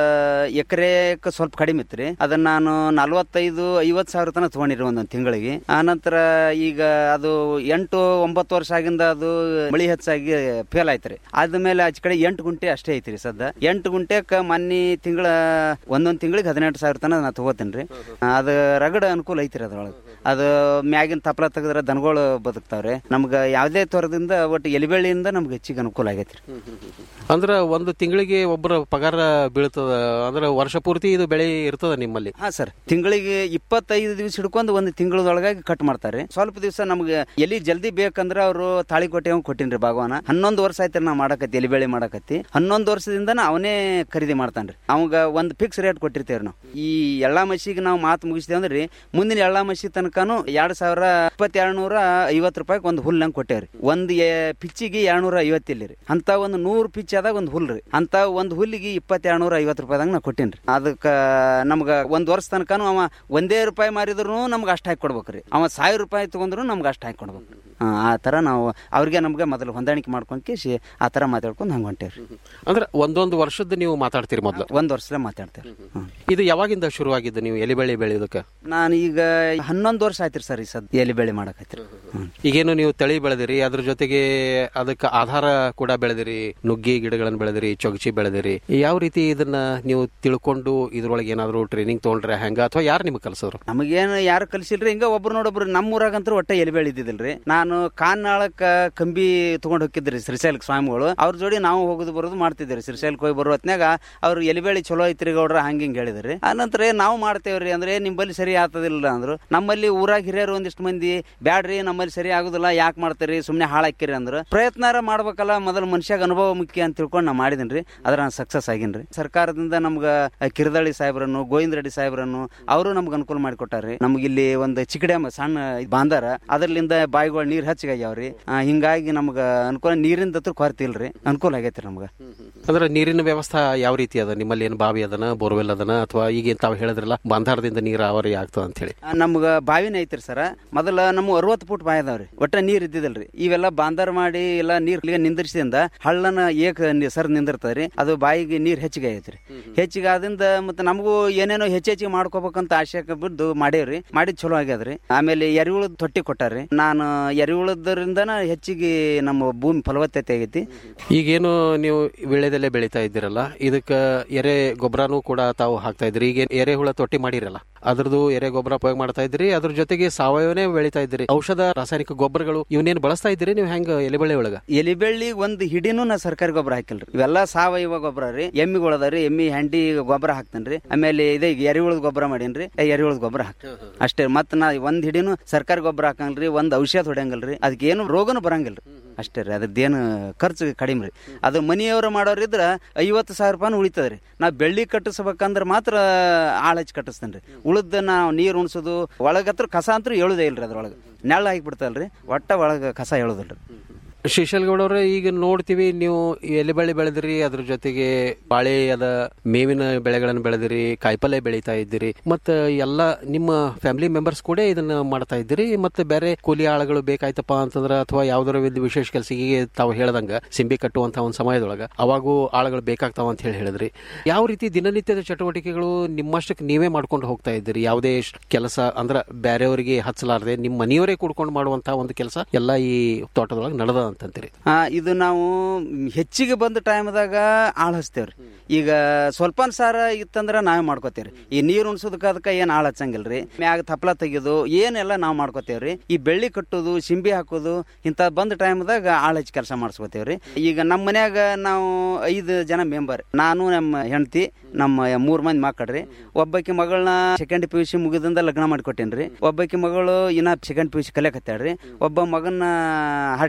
ಎಕರೆಕ್ ಸ್ವಲ್ಪ ಕಡಿಮೆ ಇತ್ರಿ ಅದನ್ನ ನಾನು ನಲ್ವತ್ತೈದು ಐವತ್ತು ಸಾವಿರ ತನಕ ತಗೊಂಡಿರಿ ಒಂದೊಂದು ತಿಂಗಳಿಗೆ ಆನಂತರ ಈಗ ಅದು ಎಂಟು ಒಂಬತ್ತು ವರ್ಷ ಆಗಿಂದ ಅದು ಮಳಿ ಹೆಚ್ಚಾಗಿ ಫೇಲ್ ಆಯ್ತ್ರಿ ಆದ್ಮೇಲೆ ಆಚೆ ಕಡೆ ಎಂಟು ಗುಂಟೆ ಅಷ್ಟೇ ಐತ್ರಿ ಸದ್ದ ಎಂಟು ಗುಂಟೆಕ್ ಮೊನ್ನೆ ತಿಂಗಳ ಒಂದೊಂದು ತಿಂಗಳಿಗೆ ಹದಿನೆಂಟು ಸಾವಿರ ತನಕ ನಾ ತಗೋತೇನ್ರಿ ಅದು ರಗಡ ಅನುಕೂಲ ಐತ್ರಿ ಅದ್ರೊಳಗೆ ಅದು ಮ್ಯಾಗಿನ ತಪ್ಪಲ ತೆಗೆದ್ರೆ ದನಗಳು ಬದುಕ್ತಾವ್ರೆ ನಮ್ಗೆ ಯಾವುದೇ ತರದಿಂದ ಒಟ್ಟು ಎಲಿಬೆಳ್ಳಿಯಿಂದ ನಮ್ಗೆ ಹೆಚ್ಚಿಗೆ ಅನುಕೂಲ ಆಗೈತ್ರಿ ಅಂದ್ರ ಒಂದು ತಿಂಗಳಿಗೆ ಒಬ್ಬರ ಪಗಾರ ಬೀಳ್ತದ ಅಂದ್ರೆ ವರ್ಷ ಪೂರ್ತಿ ಇದು ಬೆಳೆ ಇರ್ತದ ನಿಮ್ಮಲ್ಲಿ ಹಾ ಸರ್ ತಿಂಗಳಿಗೆ ಇಪ್ಪತ್ತೈದು ದಿವಸ ಹಿಡ್ಕೊಂಡು ಒಂದು ತಿಂಗಳದೊಳಗಾಗಿ ಕಟ್ ಮಾಡ್ತಾರೆ ಸ್ವಲ್ಪ ದಿವಸ ನಮ್ಗೆ ಎಲ್ಲಿ ಜಲ್ದಿ ಬೇಕಂದ್ರೆ ಅವರು ತಾಳಿಕೋಟೆ ಅವ್ನು ಕೊಟ್ಟಿನ್ರಿ ಭಗವಾನ ಹನ್ನೊಂದು ವರ್ಷ ಆಯ್ತು ನಾ ಮಾಡಕತ್ತಿ ಎಲಿ ಬೆಳೆ ಮಾಡಕತ್ತಿ ಹನ್ನೊಂದು ವರ್ಷದಿಂದ ಅವನೇ ಖರೀದಿ ಮಾಡ್ತಾನ್ರಿ ಅವಾಗ ಒಂದು ಫಿಕ್ಸ್ ರೇಟ್ ಕೊಟ್ಟಿರ್ತೇವ್ರಿ ನಾವು ಈ ಎಳ್ಳ ಮಸಿಗೆ ನಾವು ಮಾತು ಮುಗಿಸ್ತೇವೆ ಅಂದ್ರೆ ಮುಂದಿನ ಎಳ್ಳ ಮಸಿ ತನಕನು ಎರಡ್ ಸಾವಿರ ಇಪ್ಪತ್ತೆರಡು ನೂರ ಐವತ್ತು ರೂಪಾಯಿ ಒಂದು ಹುಲ್ ನಂಗೆ ಕೊಟ್ಟೇವ್ರಿ ಒಂದು ಪಿಚ್ಚಿಗೆ ಎರಡ್ನೂರ ಐವತ್ತಿಲ್ಲ ರೀ ಅಂತ ಒಂದು ನೂರು ಪಿಚ್ ಆದಾಗ ಒಂದು ಹುಲ್ ರೀ ಅಂತ ಒಂದು ಹುಲ್ಲಿಗೆ ಇಪ್ಪತ್ತೆರಡು ನೂರ ಐವತ್ತು ರೂಪಾಯಿದಾಗ ನಾ ಕೊಟ್ಟೇನ್ರಿ ಅದಕ್ಕೆ ನಮ್ಗೆ ಒಂದು ವರ್ಷ ತನಕನು ಅವ ಒಂದೇ ರೂಪಾಯಿ ಮಾರಿದ್ರು ನಮ್ಗೆ ಅಷ್ಟು ಹಾಕಿ ಕೊಡ್ಬೇಕ್ರಿ ಅವ ಸಾವಿರ ರೂಪಾಯಿ ತಗೊಂಡ್ರು ನಮ್ಗೆ ಅಷ್ಟು ಹಾಕಿ ಕೊಡ್ಬೇಕು ಆ, ಆ ಥರ ನಾವು ಅವ್ರಿಗೆ ನಮ್ಗೆ ಮೊದಲು ಹೊಂದಾಣಿಕೆ ಮಾಡ್ಕೊಂಡ್ ಕೇಸಿ ಆ ಥರ ಮಾತಾಡ್ಕೊಂಡು ಹಂಗೆ ಹೊಂಟೇವ್ರಿ ಅಂದ್ರೆ ಒಂದೊಂದು ವರ್ಷದ ನೀವು ಮಾತಾಡ್ತೀರಿ ಮೊದ್ಲು ಒಂದು ವರ್ಷದ ಮಾತಾಡ್ತೇವೆ ಇದು ಯಾವಾಗಿಂದ ಶುರುವಾಗಿದ್ದು ನೀವು ಎಲಿಬಳ್ಳಿ ಬೆಳೆಯೋದಕ್ಕೆ ನಾನು ಈಗ ಹನ್ನೊಂದು ವರ್ಷ ಆಯ್ತು ಸರ್ ಈ ಸದ್ ಎಲಿ ಬೆಳೆ ಮಾಡಕತ್ರಿ ಈಗೇನು ನೀವು ತಳಿ ಬೆಳೆದಿರಿ ಅದ್ರ ಜೊತೆಗೆ ಅದಕ್ಕೆ ಆಧಾರ ಕೂಡ ಬೆಳೆದಿರಿ ನುಗ್ಗಿ ಗಿಡಗಳನ್ನು ಬೆಳೆದಿರಿ ಚೊಗಚಿ ಬೆಳೆದಿರಿ ಯಾವ ರೀತಿ ಇದನ್ನ ನೀವು ತಿಳ್ಕೊಂಡು ಇದ್ರೊಳಗೆ ಏನಾದ್ರು ಟ್ರೈನಿಂಗ್ ತಗೊಂಡ್ರೆ ಹೆಂಗ ಅಥವಾ ಯಾರು ನಿಮ್ಗೆ ಕಲ್ಸಿದ್ರು ನಮಗೇನು ಯಾರು ಕಲಿಸಿಲ್ರಿ ಹಿಂಗ ಒಬ್ರು ನೋಡೊಬ್ರು ನಮ್ಮ ಊರಾಗಂತೂ ಒಟ್ಟ ಎಲಿ ಬೆಳಿದಿದ್ದಿಲ್ರಿ ನಾನು ಕಾನ್ನಾಳಕ್ಕ ಕಂಬಿ ತಗೊಂಡ್ ಹೋಗಿದ್ರಿ ಶ್ರೀಶೈಲಕ್ಕೆ ಸ್ವಾಮಿಗಳು ಅವ್ರ ಜೋಡಿ ನಾವು ಹೋಗುದು ಬರೋದು ಮಾಡ್ತಿದ್ರಿ ಶ್ರೀಶೈಲಕ್ಕೆ ಹೋಗಿ ಬರೋ ಹೊತ್ನ್ಯಾಗ ಅವ್ರು ಎಲಿ ಬೆಳಿ ಚಲೋ ಐತ್ರಿ ಗೌಡ್ರ ಹಂಗ ಹಿಂಗ್ ಹೇಳಿದ್ರಿ ಆನಂತರ ಏ ನಾವು ಮಾಡ್ತೇವ್ರಿ ಅಂದ್ರೆ ನಿಮ್ಮಲ್ಲಿ ಸರಿ ಆಗ್ತದಿಲ್ಲ ಅಂದ್ರು ನಮ್ಮಲ್ಲಿ ಊರಾಗ ಹಿರಿಯರು ಒಂದಿಷ್ಟು ಮಂದಿ ಬ್ಯಾಡ್ರಿ ನಮ್ಮಲ್ಲಿ ಸರಿ ಆಗುದಿಲ್ಲ ಯಾಕೆ ಮಾಡ್ತೀರಿ ಸುಮ್ಮನೆ ಹಾಳಾಕಿರಿ ಅಂದ್ರು ಪ್ರಯತ್ನಾರ ಮಾಡ್ಬೇಕಲ್ಲ ಮೊದಲು ಮನುಷ್ಯಾಗ ಅನುಭವ ಮುಖ್ಯ ಅಂತ ತಿಳ್ಕೊಂಡು ನಾ ಮಾಡಿದೀನಿ ಅದ್ರ ನಾನು ಸಕ್ಸಸ್ ಆಗಿನ್ರಿ ಸರ್ಕಾರದಿಂದ ನಮ್ಗ ಕಿರದಳ್ಳಿ ಸಾಹೇಬ್ರನ್ನು ಗೋವಿಂದ ರೆಡ್ಡಿ ಸಾಹೇಬ್ರನ್ನು ಅವರು ನಮ್ಗೆ ಅನುಕೂಲ ಮಾಡಿಕೊಟ್ಟಾರ್ರಿ ನಮ್ಗೆ ಇಲ್ಲಿ ಒಂದು ಚಿಕ್ಕಡೆ ಸಣ್ಣ ಇದ್ ಬಾಂದಾರ ಅದರ್ಲಿಂದ ಬಾಯಿಗಳು ನೀರ್ ಹೆಚ್ಚಿಗಾಗ್ಯಾವ್ರಿ ಆ, ಹಿಂಗಾಗಿ ನಮ್ಗ ಅನುಕೂಲ ನೀರಿಂದ ಹತ್ರ ಕೊರತೆ ಇಲ್ರಿ ಅನುಕೂಲ ಆಗೈತ್ರಿ ನಮ್ಗ ಅಂದ್ರೆ ನೀರಿನ ವ್ಯವಸ್ಥೆ ಯಾವ ರೀತಿ ಅದ ನಿಮ್ಮಲ್ಲಿ ಏನು ಬಾವಿ ಅದನ ಬೋರ್ವೆಲ್ ಅದನ ಅಥವಾ ಈಗ ತಾವು ಹೇಳಿದ್ರಲ್ಲ ಬಂಧಾರದಿಂದ ನೀರಾವರಿ ಆಗ್ತದ ಅಂತ ಹೇಳಿ ಆ, ನಮ್ಗ ಬಾವಿನ ಐತ್ರಿ ಸರ ಮೊದಲ ನಮ್ಮ ಅರವತ್ತು ಫುಟ್ ಬಾವಿ ಅದಾವ್ರಿ ಒಟ್ಟ ನೀರ್ ಇದ್ದಿದ್ದಲ್ರಿ ಇವೆಲ್ಲ ಬಾಂದಾರ ಮಾಡಿ ಎಲ್ಲ ನೀರ್ ನಿಂದ್ರಿಸಿದಿಂದ ಹಳ್ಳನ ಏಕ ನಿ- ಸರ್ ನಿಂದಿರ್ತದ್ರಿ ಅದು ಬಾಯಿಗೆ ನೀರ್ ಹೆಚ್ಚಿಗೆ ಐತ್ರಿ ಹೆಚ್ಚಿಗೆ ಆದಿಂದ ಮತ್ತೆ ನಮಗೂ ಏನೇನೋ ಹೆಚ್ಚು ಹೆಚ್ಚಿಗೆ ಮಾಡ್ಕೋಬೇಕಂತ ಆಶೆ ಬಿದ್ದು ಮಾಡೇವ್ರಿ ಮಾಡಿದ್ ಚಲೋ ಆಗ್ಯದ್ರಿ ಆಮೇಲೆ ಎರಿಹುಳದ ತೊಟ್ಟಿ ಕೊಟ್ಟಾರ್ರಿ ನಾನು ಎರಿಹುಳದ್ರಿಂದನ ಹೆಚ್ಚಿಗೆ ನಮ್ಮ ಭೂಮಿ ಫಲವತ್ತತೆ ಆಗೈತಿ ಈಗೇನು ನೀವು ವಿಳೆದೆಲೆ ಬೆಳೀತಾ ಇದ್ದೀರಲ್ಲ ಇದಕ್ಕ ಎರೆ ಗೊಬ್ಬರನೂ ಕೂಡ ತಾವು ಹಾಕ್ತಾ ಇದ್ರಿ ಈಗ ಎರೆಹುಳ ತೊಟ್ಟಿ ಮಾಡಿರಲ್ಲ ಅದ್ರದ್ದು ಎರೆ ಗೊಬ್ಬರ ಉಪಯೋಗ ಮಾಡ್ತಾ ಇದ್ರಿ ಅದ್ರ ಜೊತೆಗೆ ಸಾವಯವನೇ ಬೆಳೀತಾ ಇದ್ರಿ ಔಷಧ ರಾಸಾಯನಿಕ ಗೊಬ್ಬರಗಳು ಇವನ್ನೇನು ಬಳಸ್ತಾ ಇದ್ದೀರಿ ನೀವು ಹೆಂಗ ಎಲೆಬಳ್ಳಿ ಒಳಗ ಎಲಿ ಬೆಳ್ಳಿ ಒಂದು ಹಿಡಿನೂ ನಾ ಸರ್ಕಾರಿ ಗೊಬ್ಬರ ಹಾಕಿಲ್ರಿ ಇವೆಲ್ಲ ಸಾವಯವ ಗೊಬ್ಬರ ರೀ ಎಮ್ಮಿಗಳು ಅದಾವ್ರಿ ಎಮ್ಮಿ ಹಂಡಿ ಗೊಬ್ಬರ ಹಾಕ್ತೇನ್ರಿ ಆಮೇಲೆ ಇದೇ ಎರಿಹುಳದ ಗೊಬ್ಬರ ಮಾಡೇನ್ರಿ ಎರಿಹುಳದ ಗೊಬ್ಬರ ಹಾಕ್ ಅಷ್ಟೇ ಮತ್ ನಾ ಒಂದ್ ಹಿಡಿನು ಸರ್ಕಾರಿ ಗೊಬ್ಬರ ಹಾಕಂಗಿಲ್ರಿ ಒಂದ್ ಔಷಧ ಹೊಡೆಯಂಗಿಲ್ರಿ ಅದಕ್ಕೆ ಏನು ರೋಗನು ಬರಂಗಿಲ್ರಿ ಅಷ್ಟೇ ರೀ ಅದ್ರದ್ದೇನು ಖರ್ಚು ಕಡಿಮೆ ರೀ ಅದು ಮನಿಯವರು ಮಾಡೋರಿದ್ರ ಐವತ್ತು ಸಾವಿರ ರೂಪಾಯಿ ಉಳಿತದ್ರಿ ನಾ ಬೆಳ್ಳಿ ಕಟ್ಟಿಸ್ಬೇಕಂದ್ರ ಮಾತ್ರ ಆಳ್ ಹಚ್ಚಿ ಕಟ್ಟಿಸ್ತೇನ್ರಿ ಉಳಿದ ನಾವು ನೀರು ಉಣಿಸೋದು ಒಳಗತ್ರ ಕಸ ಅಂತೂ ಹೇಳುದೇ ಇಲ್ರಿ ಅದ್ರೊಳಗೆ ನೆಳ್ಳ ಹಾಕಿಬಿಡ್ತಲ್ರಿ ಒಟ್ಟ ಒಳಗೆ ಕಸ ಹೇಳುದಿಲ್ರಿ ಶ್ರೀಶೈಲ್ಗೌಡವ್ರೆ ಈಗ ನೋಡ್ತೀವಿ ನೀವು ಎಲೆಬಳ್ಳಿ ಬೆಳೆದಿರಿ ಅದ್ರ ಜೊತೆಗೆ ಬಾಳೆ ಅದ ಮೇವಿನ ಬೆಳೆಗಳನ್ನು ಬೆಳೆದಿರಿ ಕಾಯಿಪಲ್ಯ ಬೆಳೀತಾ ಇದ್ದೀರಿ ಮತ್ತೆ ಎಲ್ಲ ನಿಮ್ಮ ಫ್ಯಾಮಿಲಿ ಮೆಂಬರ್ಸ್ ಕೂಡ ಇದನ್ನ ಮಾಡ್ತಾ ಇದ್ದೀರಿ ಮತ್ತೆ ಬೇರೆ ಕೂಲಿ ಆಳುಗಳು ಬೇಕಾಯ್ತಪ್ಪ ಅಂತಂದ್ರ ಅಥವಾ ಯಾವ್ದಾರ ಒಂದು ವಿಶೇಷ ಕೆಲಸಕ್ಕೆ ತಾವು ಹೇಳ್ದಂಗ ಸಿಂಬಿ ಕಟ್ಟುವಂತ ಒಂದು ಸಮಯದೊಳಗ ಅವಾಗೂ ಆಳುಗಳು ಬೇಕಾಗ್ತಾವ ಅಂತ ಹೇಳಿ ಹೇಳಿದ್ರಿ ಯಾವ ರೀತಿ ದಿನನಿತ್ಯದ ಚಟುವಟಿಕೆಗಳು ನಿಮ್ಮಷ್ಟಕ್ಕೆ ನೀವೇ ಮಾಡ್ಕೊಂಡು ಹೋಗ್ತಾ ಇದ್ದೀರಿ ಯಾವುದೇ ಶ್- ಕೆಲಸ ಅಂದ್ರ ಬೇರೆಯವರಿಗೆ ಹಚ್ಚಲಾರದೆ ನಿಮ್ಮ ಮನೆಯವರೇ ಕೂಡ್ಕೊಂಡು ಮಾಡುವಂತ ಒಂದು ಕೆಲಸ ಎಲ್ಲ ಈ ತೋಟದೊಳಗೆ ನಡೆದ ಅಂತಂತೀರಿ ಆ, ಇದು ನಾವು ಹೆಚ್ಚಿಗೆ ಬಂದ ಟೈಮ್ದಾಗ ಆಳ್ ಹಚ್ತೇವ್ರಿ ಈಗ ಸ್ವಲ್ಪ ಸಾರ ಇತ್ತಂದ್ರ ನಾವೇ ಮಾಡ್ಕೋತೇವ್ರಿ ಈ ನೀರ್ ಉಣ್ಸೋದಕ್ಕ ಅದಕ್ಕ ಏನ್ ಆಳ್ ಹಚ್ಚಂಗಿಲ್ರಿ ಮ್ಯಾಗ ತಪ್ಲ ತೆಗಿಯೋದು ಏನೆಲ್ಲ ನಾವ್ ಮಾಡ್ಕೋತೇವ್ರಿ ಈ ಬೆಳ್ಳಿ ಕಟ್ಟೋದು ಸಿಂಬಿ ಹಾಕೋದು ಇಂತ ಬಂದ ಟೈಮ್ದಾಗ ಆಳ್ ಹಚ್ಚಿ ಕೆಲಸ ಮಾಡಿಸ್ಕೋತೇವ್ರಿ ಈಗ ನಮ್ಮ ಮನ್ಯಾಗ ನಾವು ಐದು ಜನ ಮೆಂಬರ್ ನಾನು ನಮ್ಮ ಹೆಂಡತಿ ನಮ್ಮ ಮೂರ್ ಮಂದಿ ಮಕ್ಕಳ್ರಿ ಒಬ್ಬಾಕಿ ಮಗಳನ್ನ ಸೆಕೆಂಡ್ ಪಿ ಯು ಸಿ ಮುಗಿದಿಂದ ಲಗ್ನ ಮಾಡಿಕೊಟ್ಟೇನ್ರಿ ಒಬ್ಬಾಕಿ ಮಗಳು ಇನ್ನ ಸೆಕೆಂಡ್ ಪಿ ಯು ಸಿ ಕಲಿಯಕತ್ತಾಳ್ರಿ ಒಬ್ಬ ಮಗನ ಹಾರ್ಟಿಕಲ್ಚರ್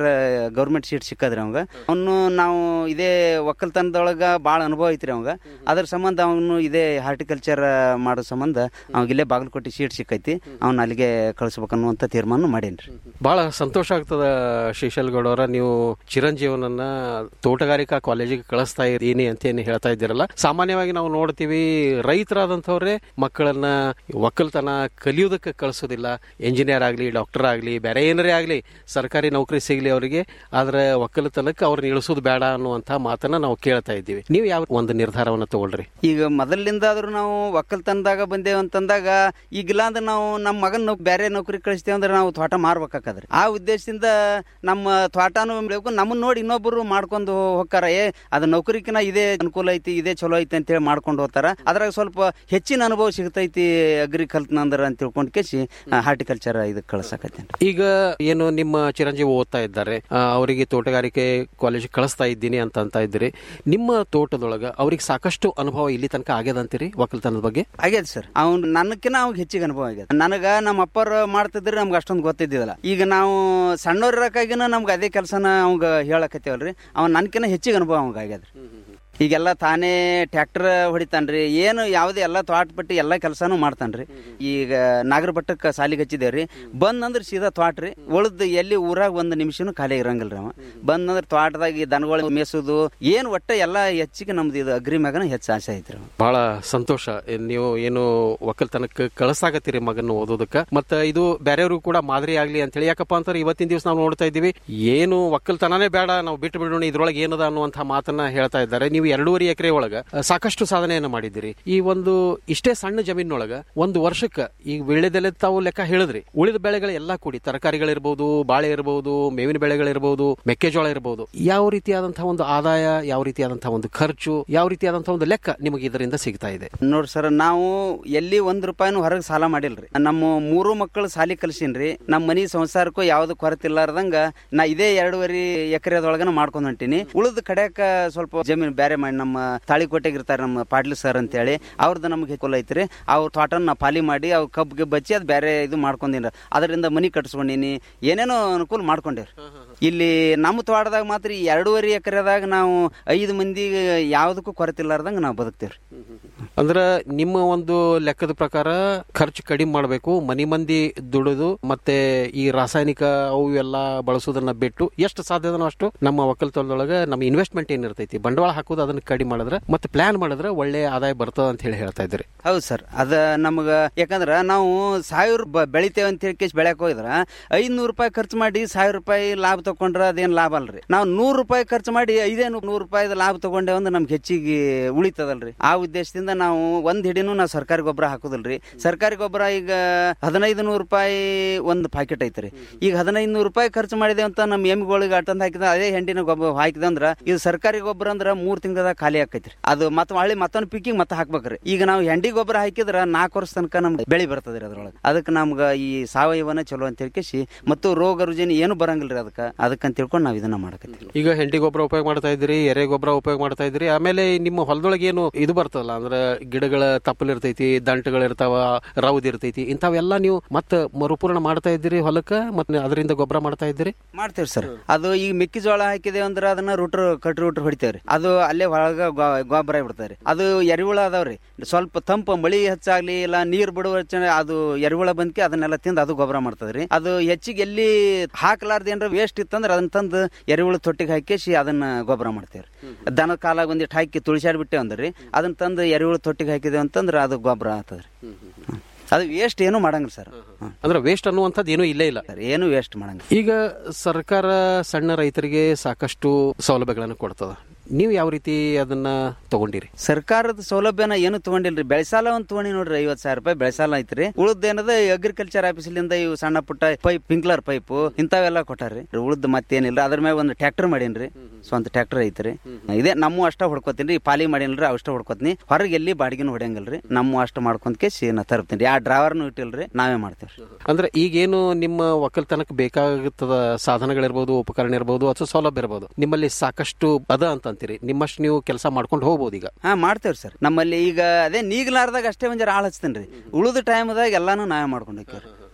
ಎಕರೆ ಗೌರ್ಮೆಂಟ್ ಸೀಟ್ ಸಿಕ್ಕದ್ರಿ ಅವಂಗ ಅವನು ನಾವು ಇದೇ ಒಕ್ಕಲ್ತನದೊಳಗ ಭಾಳ ಅನುಭವ ಐತ್ರಿ ಅವಂಗ ಅದ್ರ ಸಂಬಂಧ ಅವನು ಇದೇ ಹಾರ್ಟಿಕಲ್ಚರ್ ಮಾಡೋ ಸಂಬಂಧ ಅವಾಗ ಇಲ್ಲೇ ಬಾಗಲಕೋಟೆ ಸೀಟ್ ಸಿಕ್ಕೈತಿ ಅವ್ನ ಅಲ್ಲಿಗೆ ಕಳಿಸ್ಬೇಕನ್ನುವಂತ ತೀರ್ಮಾನ ಮಾಡೇನ್ರಿ ಬಹಳ ಸಂತೋಷ ಆಗ್ತದ ಶ್ರೀಶೈಲ್ ಗೌಡವರ ನೀವು ಚಿರಂಜೀವನನ್ನ ತೋಟಗಾರಿಕಾ ಕಾಲೇಜಿಗೆ ಕಳಿಸ್ತಾ ಇದ್ದೀನಿ ಅಂತ ಏನು ಹೇಳ್ತಾ ಇದ್ದೀರಲ್ಲ ಸಾಮಾನ್ಯವಾಗಿ ನಾವು ನೋಡ್ತೀವಿ ರೈತರಾದಂಥವ್ರೆ ಮಕ್ಕಳನ್ನ ಒಕ್ಕಲ್ತನ ಕಲಿಯೋದಕ್ಕೆ ಕಳಿಸೋದಿಲ್ಲ ಇಂಜಿನಿಯರ್ ಆಗಲಿ ಡಾಕ್ಟರ್ ಆಗಲಿ ಬೇರೆ ಏನಾರೇ ಆಗಲಿ ಸರ್ಕಾರಿ ನೌಕರಿ ಸಿಗಲಿ ಅವರಿಗೆ ಆದ್ರೆ ಒಕ್ಕಲತನಕ್ಕೆ ಅವ್ರನ್ನ ಇಳಿಸೋದು ಬೇಡ ಅನ್ನುವಂಥ ಮಾತನ್ನ ನಾವು ಕೇಳ್ತಾ ಇದ್ದೀವಿ ನೀವು ಯಾವ ಒಂದು ನಿರ್ಧಾರವನ್ನು ತಗೊಳ್ರಿ ಈಗ ಮೊದಲಿಂದ ಆದ್ರೂ ನಾವು ಒಕ್ಕಲ್ತನದಾಗ ಬಂದೇವು ಅಂತಂದಾಗ ಈಗಿಲ್ಲ ಅಂದ್ರೆ ನಾವು ನಮ್ಮ ಮಗನ ಬೇರೆ ನೌಕರಿ ಕಳಿಸ್ತೇವೆ ಅಂದ್ರೆ ನಾವು ತೋಟ ಮಾರ್ಬೇಕಾಕದ್ರಿ ಆ ಉದ್ದೇಶದಿಂದ ನಮ್ಮ ತೋಟನೂ ಬೆಳೆಬೇಕು ನಮ್ಮನ್ನ ನೋಡಿ ಇನ್ನೊಬ್ಬರು ಮಾಡ್ಕೊಂಡು ಹೋಗ್ತಾರ ಏ ಅದು ನೌಕರಿಕಿನ ಇದೇ ಅನುಕೂಲ ಐತಿ ಇದೇ ಚಲೋ ಐತಿ ಅಂತೇಳಿ ಮಾಡ್ಕೊಂಡು ಹೋಗ್ತಾರ ಅದ್ರಾಗ ಸ್ವಲ್ಪ ಹೆಚ್ಚಿನ ಅನುಭವ ಸಿಗ್ತೈತಿ ಅಗ್ರಿ ಕಲ್ತ್ನಂದ್ರ ಅಂತ ತಿಳ್ಕೊಂಡ್ ಕೇಸಿ ಹಾರ್ಟಿಕಲ್ಚರ್ ಇದಕ್ಕೆ ಕಳ್ಸಕತ್ತೇನೆ ಈಗ ಏನು ನಿಮ್ಮ ಚಿರಂಜೀವಿ ಓದ್ತಾ ಇದ್ದಾರೆ ಆ, ಅವರಿಗೆ ತೋಟಗಾರಿಕೆ ಕಾಲೇಜ್ ಕಳಿಸ್ತಾ ಇದ್ದೀನಿ ಅಂತ ಅಂತ ಇದ್ದೀರಿ ನಿಮ್ಮ ತೋಟದೊಳಗ ಅವ್ರಿಗೆ ಸಾಕಷ್ಟು ಅನುಭವ ಇಲ್ಲಿ ತನಕ ಆಗ್ಯದ ಅಂತೀರಿ ಒಕ್ಕಲ್ತನದ ಬಗ್ಗೆ ಆಗ್ಯದ ಸರ್ ಅವ್ನು ನನ್ನಕಿನ ಅವ್ಗೆ ಹೆಚ್ಚಿಗೆ ಅನುಭವ ಆಗ್ಯದ ನನಗ ನಮ್ಮ ಅಪ್ಪರು ಮಾಡ್ತಿದ್ರೆ ನಮ್ಗೆ ಅಷ್ಟೊಂದು ಗೊತ್ತಿದ್ದಿಲ್ಲ ಈಗ ನಾವು ಸಣ್ಣವ್ರಕ್ಕಾಗಿನ ನಮ್ಗೆ ಅದೇ ಕೆಲಸನ ಅವಂಗ ಹೇಳಕತ್ತೇವಲ್ರಿ ಅವ್ನು ನನ್ಕಿನ ಹೆಚ್ಚಿಗೆ ಅನುಭವ ಅವಂಗ ಆಗ್ಯದ್ರಿ ಈಗೆಲ್ಲ ತಾನೇ ಟ್ರ್ಯಾಕ್ಟರ್ ಹೊಡಿತಾನ್ರಿ ಏನು ಯಾವುದೇ ಎಲ್ಲ ತ್ವಾಟ ಪಟ್ಟಿ ಎಲ್ಲ ಕೆಲಸನೂ ಮಾಡ್ತಾನ್ರಿ ಈಗ ನಾಗರ ಭಟ್ಟಕ್ಕೆ ಸಾಲಿಗೆ ಹಚ್ಚಿದೇವ್ರಿ ಬಂದಂದ್ರೆ ಸೀದಾ ತ್ವಾಟ ರೀ ಉಳ್ದು ಎಲ್ಲಿ ಊರಾಗ ಒಂದು ನಿಮಿಷನೂ ಖಾಲಿ ಇರಂಗಿಲ್ರಿ ಅವ ಬಂದಂದ್ರೆ ತ್ವಾಟದಾಗ ಈ ದನಗಳು ಮೇಸೋದು ಏನು ಒಟ್ಟ ಎಲ್ಲ ಹೆಚ್ಚಿಗೆ ನಮ್ದು ಇದು ಅಗ್ರಿ ಮ್ಯಾಗನ ಹೆಚ್ಚು ಆಸೆ ಐತ್ರಿ ಅವ. ಬಹಳ ಸಂತೋಷ ಏ, ನೀವು ಏನು ಒಕ್ಕಲ್ತನಕ್ಕೆ ಕಳಿಸಾಕತ್ತೀರಿ ಮಗನ ಓದೋದಕ್ಕ ಮತ್ತ ಇದು ಬೇರೆಯವ್ರಿಗೂ ಕೂಡ ಮಾದರಿ ಆಗ್ಲಿ ಅಂತ ಹೇಳಿ ಯಾಕಪ್ಪ ಅಂತಾರೆ ಇವತ್ತಿನ ದಿವಸ ನಾವು ನೋಡ್ತಾ ಇದ್ದೀವಿ ಏನು ಒಕ್ಕಲ್ತನನೇ ಬೇಡ ನಾವು ಬಿಟ್ಟು ಬಿಡೋಣ ಇದ್ರೊಳಗೆ ಏನದ ಅನ್ನುವಂತಹ ಮಾತನ್ನ ಹೇಳ್ತಾ ಇದ್ದಾರೆ ನೀವು ಎರಡೂವರೆ ಎಕರೆ ಒಳಗ ಅ, ಸಾಕಷ್ಟು ಸಾಧನೆಯನ್ನ ಮಾಡಿದ್ದೀರಿ ಈ ಒಂದು ಇಷ್ಟೇ ಸಣ್ಣ ಜಮೀನೊಳಗ ಒಂದು ವರ್ಷಕ್ಕ ಈಗ ಬೆಳೆದೆಲೆ ತಾವು ಲೆಕ್ಕ ಹೇಳಿದ್ರಿ ಉಳಿದ ಬೆಳೆಗಳೆಲ್ಲ ಕೂಡಿ ತರಕಾರಿಗಳಿರ್ಬೋದು ಬಾಳೆ ಇರಬಹುದು ಮೇವಿನ ಬೆಳೆಗಳಿರ್ಬೋದು ಮೆಕ್ಕೆಜೋಳ ಇರಬಹುದು ಯಾವ ರೀತಿಯಾದಂತಹ ಒಂದು ಆದಾಯ ಯಾವ ರೀತಿಯಾದಂತಹ ಒಂದು ಖರ್ಚು ಯಾವ ರೀತಿಯಾದಂತಹ ಒಂದು ಲೆಕ್ಕ ನಿಮಗೆ ಇದರಿಂದ ಸಿಗ್ತಾ ಇದೆ ನೋಡ್ರಿ ಸರ್ ನಾವು ಎಲ್ಲಿ ಒಂದ್ ರೂಪಾಯಿನೂ ಹೊರಗೆ ಸಾಲ ಮಾಡಿಲ್ರಿ ನಮ್ಮ ಮೂರು ಮಕ್ಕಳು ಸಾಲಿ ಕಲ್ಸಿನ್ರಿ ನಮ್ಮ ಮನಿ ಸಂಸಾರಕ್ಕೂ ಯಾವ್ದು ಕೊರತೆ ಇಲ್ಲಾರ್ದಂಗ ನಾ ಇದೇ ಎರಡೂವರೆ ಎಕರೆದೊಳಗನ ಮಾಡ್ಕೊಂಡ್ ಹೊಂಟೀನಿ ಉಳಿದ ಕಡೆಕ ಸ್ವಲ್ಪ ಜಮೀನು ಬೇರೆ ಮಾಡಿ ನಮ್ಮ ತಾಳಿಕೋಟೆಗೆ ಇರ್ತಾರೆ ನಮ್ಮ ಪಾಟ್ಲಿ ಸರ್ ಅಂತೇಳಿ ಅವ್ರದ್ದು ನಮ್ಗೆ ಕುಲ ಐತ್ರಿ ಅವ್ರ ತೋಟನ ನಾ ಪಾಲಿ ಮಾಡಿ ಅವ್ರ ಕಬ್ಬಿಗೆ ಬಚ್ಚಿ ಅದು ಬೇರೆ ಇದು ಮಾಡ್ಕೊಂಡಿನಿ ಅದರಿಂದ ಮನಿ ಕಟ್ಸ್ಕೊಂಡಿನಿ ಏನೇನೋ ಅನುಕೂಲ ಮಾಡ್ಕೊಂಡೇವ್ರಿ ಇಲ್ಲಿ ನಮ್ಮ ತೋಟದಾಗ ಮಾತ್ರ ಈ ಎರಡೂವರೆ ಎಕರೆದಾಗ ನಾವು ಐದು ಮಂದಿ ಯಾವ್ದಕ್ಕೂ ಕೊರತೆ ಇಲ್ಲಾರ್ದಂಗ ನಾವು ಬದುಕ್ತೇವ್ರಿ ಅಂದ್ರ ನಿಮ್ಮ ಒಂದು ಲೆಕ್ಕದ ಪ್ರಕಾರ ಖರ್ಚು ಕಡಿಮೆ ಮಾಡಬೇಕು ಮನಿ ಮಂದಿ ದುಡಿದು ಮತ್ತೆ ಈ ರಾಸಾಯನಿಕ ಅವು ಎಲ್ಲ ಬಳಸೋದನ್ನ ಬಿಟ್ಟು ಎಷ್ಟು ಸಾಧ್ಯದನೋ ಅಷ್ಟು ನಮ್ಮ ಒಕ್ಕಲ್ತನದೊಳಗ ನಮ್ಮ ಇನ್ವೆಸ್ಟ್ಮೆಂಟ್ ಏನಿರ್ತೈತಿ ಬಂಡವಾಳ ಹಾಕೋದು ಅದನ್ನ ಕಡಿಮೆ ಮಾಡಿದ್ರೆ ಮತ್ತೆ ಪ್ಲಾನ್ ಮಾಡಿದ್ರೆ ಒಳ್ಳೆ ಆದಾಯ ಬರ್ತದ ಅಂತ ಹೇಳಿ ಹೇಳ್ತಾ ಇದ್ರಿ ಹೌದು ಸರ್ ಅದ ನಮಗ ಯಾಕಂದ್ರ ನಾವು ಸಾವಿರ ಬ- ಬೆಳಿತೇವೆ ಅಂತ ಹೇಳಿ ಕೇಸ್ ಬೆಳೆಯಕ್ ಹೋಗಿದ್ರ ಐದ್ನೂರು ರೂಪಾಯಿ ಖರ್ಚು ಮಾಡಿ ಸಾವಿರ ರೂಪಾಯಿ ಲಾಭ ತಕೊಂಡ್ರ ಅದೇನ್ ಲಾಭ ಅಲ್ರಿ ನಾವು ನೂರು ರೂಪಾಯಿ ಖರ್ಚು ಮಾಡಿ ಐದೇ ನೂರು ರೂಪಾಯಿ ಲಾಭ ತಗೊಂಡೇವ ಅಂದ್ರೆ ನಮ್ಗೆ ಹೆಚ್ಚಿಗೆ ಉಳಿತದಲ್ರಿ ಆ ಉದ್ದೇಶದಿಂದ ನಾವು ಒಂದ್ ಹಿಡಿನೂ ನಾವು ಸರ್ಕಾರಿ ಗೊಬ್ಬರ ಹಾಕುದಿಲ್ರಿ ಸರ್ಕಾರಿ ಗೊಬ್ಬರ ಈಗ ಹದಿನೈದು ನೂರು ರೂಪಾಯಿ ಒಂದು ಪ್ಯಾಕೆಟ್ ಐತ್ರಿ ಈಗ ಹದಿನೈದು ನೂರು ರೂಪಾಯಿ ಖರ್ಚು ಮಾಡಿದೆ ಅಂತ ನಮ್ಮ ಎಮ್ಮಿಗಳಿಗೆ ಅಟಂದ್ ಹಾಕಿದ ಅದೇ ಹೆಂಡಿನ ಗೊಬ್ಬರ ಹಾಕಿದೆ ಅಂದ್ರ ಇದು ಸರ್ಕಾರಿ ಗೊಬ್ಬರ ಅಂದ್ರ ಮೂರ್ ತಿಂಗಳದಾಗ ಖಾಲಿ ಆಕೈತ್ರಿ ಅದು ಮತ್ತೆ ಹೊಳ್ಳಿ ಮತ್ತೊಂದು ಪಿಕ್ಕಿಗೆ ಮತ್ತೆ ಹಾಕ್ಬೇಕ್ರಿ ಈಗ ನಾವು ಹೆಂಡಿ ಗೊಬ್ಬರ ಹಾಕಿದ್ರ ನಾಲ್ಕು ವರ್ಷ ತನಕ ನಮ್ಗೆ ಬೆಳಿ ಬರ್ತದ್ರಿ ಅದ್ರೊಳಗೆ ಅದಕ್ಕೆ ನಮ್ಗ ಈ ಸಾವಯವನ ಚಲೋ ಅಂತ ಹೇಳ್ಕೇಸಿ ಮತ್ತು ರೋಗ ರುಜಿನ ಏನು ಬರಂಗಿಲ್ರಿ ಅದಕ್ಕೆ ಅದಕ್ಕಂತ ತಿಳ್ಕೊಂಡು ನಾವು ಇದನ್ನ ಮಾಡಕತ್ತೀವಿ ಈಗ ಹೆಂಡಿ ಗೊಬ್ಬರ ಉಪಯೋಗ ಮಾಡ್ತಾ ಇದ್ರಿ ಎರೆ ಗೊಬ್ಬರ ಉಪಯೋಗ ಮಾಡ್ತಾ ಇದ್ರಿ ಆಮೇಲೆ ನಿಮ್ಮ ಹೊಲದೊಳಗೆ ಏನು ಇದು ಬರ್ತದಲ್ಲ ಅಂದ್ರೆ ಗಿಡಗಳ ತಪ್ಪಲ್ ಇರ್ತೈತಿ ದಂಟಗಳು ಇರ್ತಾವ ರೌದ್ ಇರ್ತೈತಿ ಇಂಥವೆಲ್ಲ ನೀವು ಮತ್ತೆ ಮರುಪೂರ್ಣ ಮಾಡ್ತಾ ಇದ್ದೀರಿ ಹೊಲಕ್ಕ ಮತ್ತೆ ಅದರಿಂದ ಗೊಬ್ಬರ ಮಾಡ್ತಾ ಇದ್ದೀರಿ ಮಾಡ್ತೇವ್ರಿ ಸರ್ ಅದು ಈಗ ಮೆಕ್ಕೆಜೋಳ ಹಾಕಿದೇವ್ ಅಂದ್ರೆ ಅದನ್ನ ರೂಟ್ರ್ ಕಟ್ ರೂಟ್ರ್ ಹೊಡಿತೇವ್ರಿ ಅದು ಅಲ್ಲೇ ಒಳಗ ಗೊ- ಗೊಬ್ಬರ ಬಿಡ್ತಾವ್ರಿ ಅದು ಎರಿಹುಳ ಅದಾವ್ರಿ ಸ್ವಲ್ಪ ತಂಪು ಮಳಿ ಹೆಚ್ಚಾಗ್ಲಿ ಇಲ್ಲ ನೀರ್ ಬಿಡುವ ಹೆಚ್ಚ- ಅದು ಎರಿಹುಳ ಬಂದ್ಕೆ ಅದನ್ನೆಲ್ಲ ತಿಂದು ಅದು ಗೊಬ್ಬರ ಮಾಡ್ತದ್ರಿ ಅದು ಹೆಚ್ಚಿಗೆ ಎಲ್ಲಿ ಹಾಕ್ಲಾರ್ದ ಏನ್ರ ವೇಸ್ಟ್ ಇತ್ತಂದ್ರೆ ಅದನ್ನ ತಂದು ಎರಿಹುಳ ತೊಟ್ಟಿಗೆ ಹಾಕಿಸಿ ಅದನ್ನ ಗೊಬ್ಬರ ಮಾಡ್ತೇವ್ರಿ ದನ ಕಾಲಾಗ ಒಂದಿಟ್ಟು ಹಾಕಿ ತುಳಿಸಾಡ್ ಬಿಟ್ಟೆ ಅಂದ್ರಿ ಅದನ್ನ ತಂದು ಎರಿಹುಳ ತೊಟ್ಟಿಗೆ ಹಾಕಿದೇವ್ ಅಂತಂದ್ರೆ ಅದು ಗೊಬ್ಬರ ಆಗ್ತದ್ರಿ ಹ್ಮ್. ಅದು ವೇಸ್ಟ್ ಏನು ಮಾಡಂಗಿಲ್ಲ ಸರ್ ಅಂದ್ರೆ ವೇಸ್ಟ್ ಅನ್ನುವಂಥದ್ದು ಏನೂ ಇಲ್ಲೇ ಇಲ್ಲ ಏನು ವೇಸ್ಟ್ ಮಾಡಂಗಿಲ್ಲ ಈಗ ಸರ್ಕಾರ ಸಣ್ಣ ರೈತರಿಗೆ ಸಾಕಷ್ಟು ಸೌಲಭ್ಯಗಳನ್ನು ಕೊಡ್ತದ ನೀವು ಯಾವ ರೀತಿ ಅದನ್ನ ತಗೊಂಡಿರಿ ಸರ್ಕಾರದ ಸೌಲಭ್ಯನ ಏನು ತಗೊಂಡಿಲ್ರಿ ಬೆಳೆಸಾಲ ಒಂದ್ ತಗೊಂಡಿ ನೋಡ್ರಿ ಐವತ್ ಸಾವಿರ ರೂಪಾಯಿ ಬೆಳೆಸಾಲ ಐತ್ರಿ ಉಳ್ದ ಏನದ ಅಗ್ರಿಕಲ್ಚರ್ ಆಫೀಸ್ಲಿಂದ ಇವು ಸಣ್ಣ ಪುಟ್ಟ ಪೈಪ್ ಪಿಂಕ್ಲರ್ ಪೈಪ್ ಇಂಥವೆಲ್ಲ ಕೊಟ್ಟಾರ್ರಿ ಉಳ್ದ ಮತ್ತೇನಿಲ್ಲ ಅದ್ರ ಮೇಲೆ ಒಂದು ಟ್ರ್ಯಾಕ್ಟರ್ ಮಾಡೀನ್ರಿ ಸ್ವಂತ ಟ್ರ್ಯಾಕ್ಟರ್ ಐತ್ರಿ ಇದೇ ನಮ್ಮ ಅಷ್ಟ ಹೊಡ್ಕೋತೀನಿ ಪಾಲಿ ಮಾಡೀನ್ರಿ ಅಷ್ಟ ಹೊಡ್ಕೋತೀನಿ ಹೊರಗೆ ಎಲ್ಲಿ ಬಾಡಿಗೆನು ಹೊಡೆಯಂಗಿಲ್ರಿ ನಮ್ಮ ಅಷ್ಟ ಮಾಡ್ಕೊಂತ ಕೇಸಿ ನಾ ತರ್ತೀನಿ ಆ ಡ್ರೈವರ್ನು ಇಟ್ಟಿಲ್ರಿ ನಾವೇ ಮಾಡ್ತೇವ್ರಿ ಅಂದ್ರೆ ಈಗೇನು ನಿಮ್ಮ ಒಕ್ಕಲ್ತನಕ್ಕೆ ಬೇಕಾಗುತ್ತದ ಸಾಧನಗಳಿರ್ಬೋದು ಉಪಕರಣ ಇರ್ಬೋದು ಅಥವಾ ಸೌಲಭ್ಯ ಇರ್ಬೋದು ನಿಮ್ಮಲ್ಲಿ ಸಾಕಷ್ಟು ಅದ ಅಂತ ಅಂತೀರಿ ನಿಮ್ಮಷ್ಟು ನೀವು ಕೆಲಸ ಮಾಡ್ಕೊಂಡು ಹೋಗ್ಬೋದು ಈಗ ಹಾ ಮಾಡ್ತೇವ್ರಿ ಸರ್ ನಮ್ಮಲ್ಲಿ ಈಗ ಅದೇ ನೀಗ್ಲಾರ್ದಾಗ ಅಷ್ಟೇ ಒಂಜಾರ ಆಳ್ ಹಚ್ತೇನ್ರಿ ಉಳಿದ ಟೈಮ್ದಾಗ ಎಲ್ಲಾನು ನಾವೇ ಮಾಡ್ಕೊಂಡು ಹೋಗ್ತೇವ್ರಿ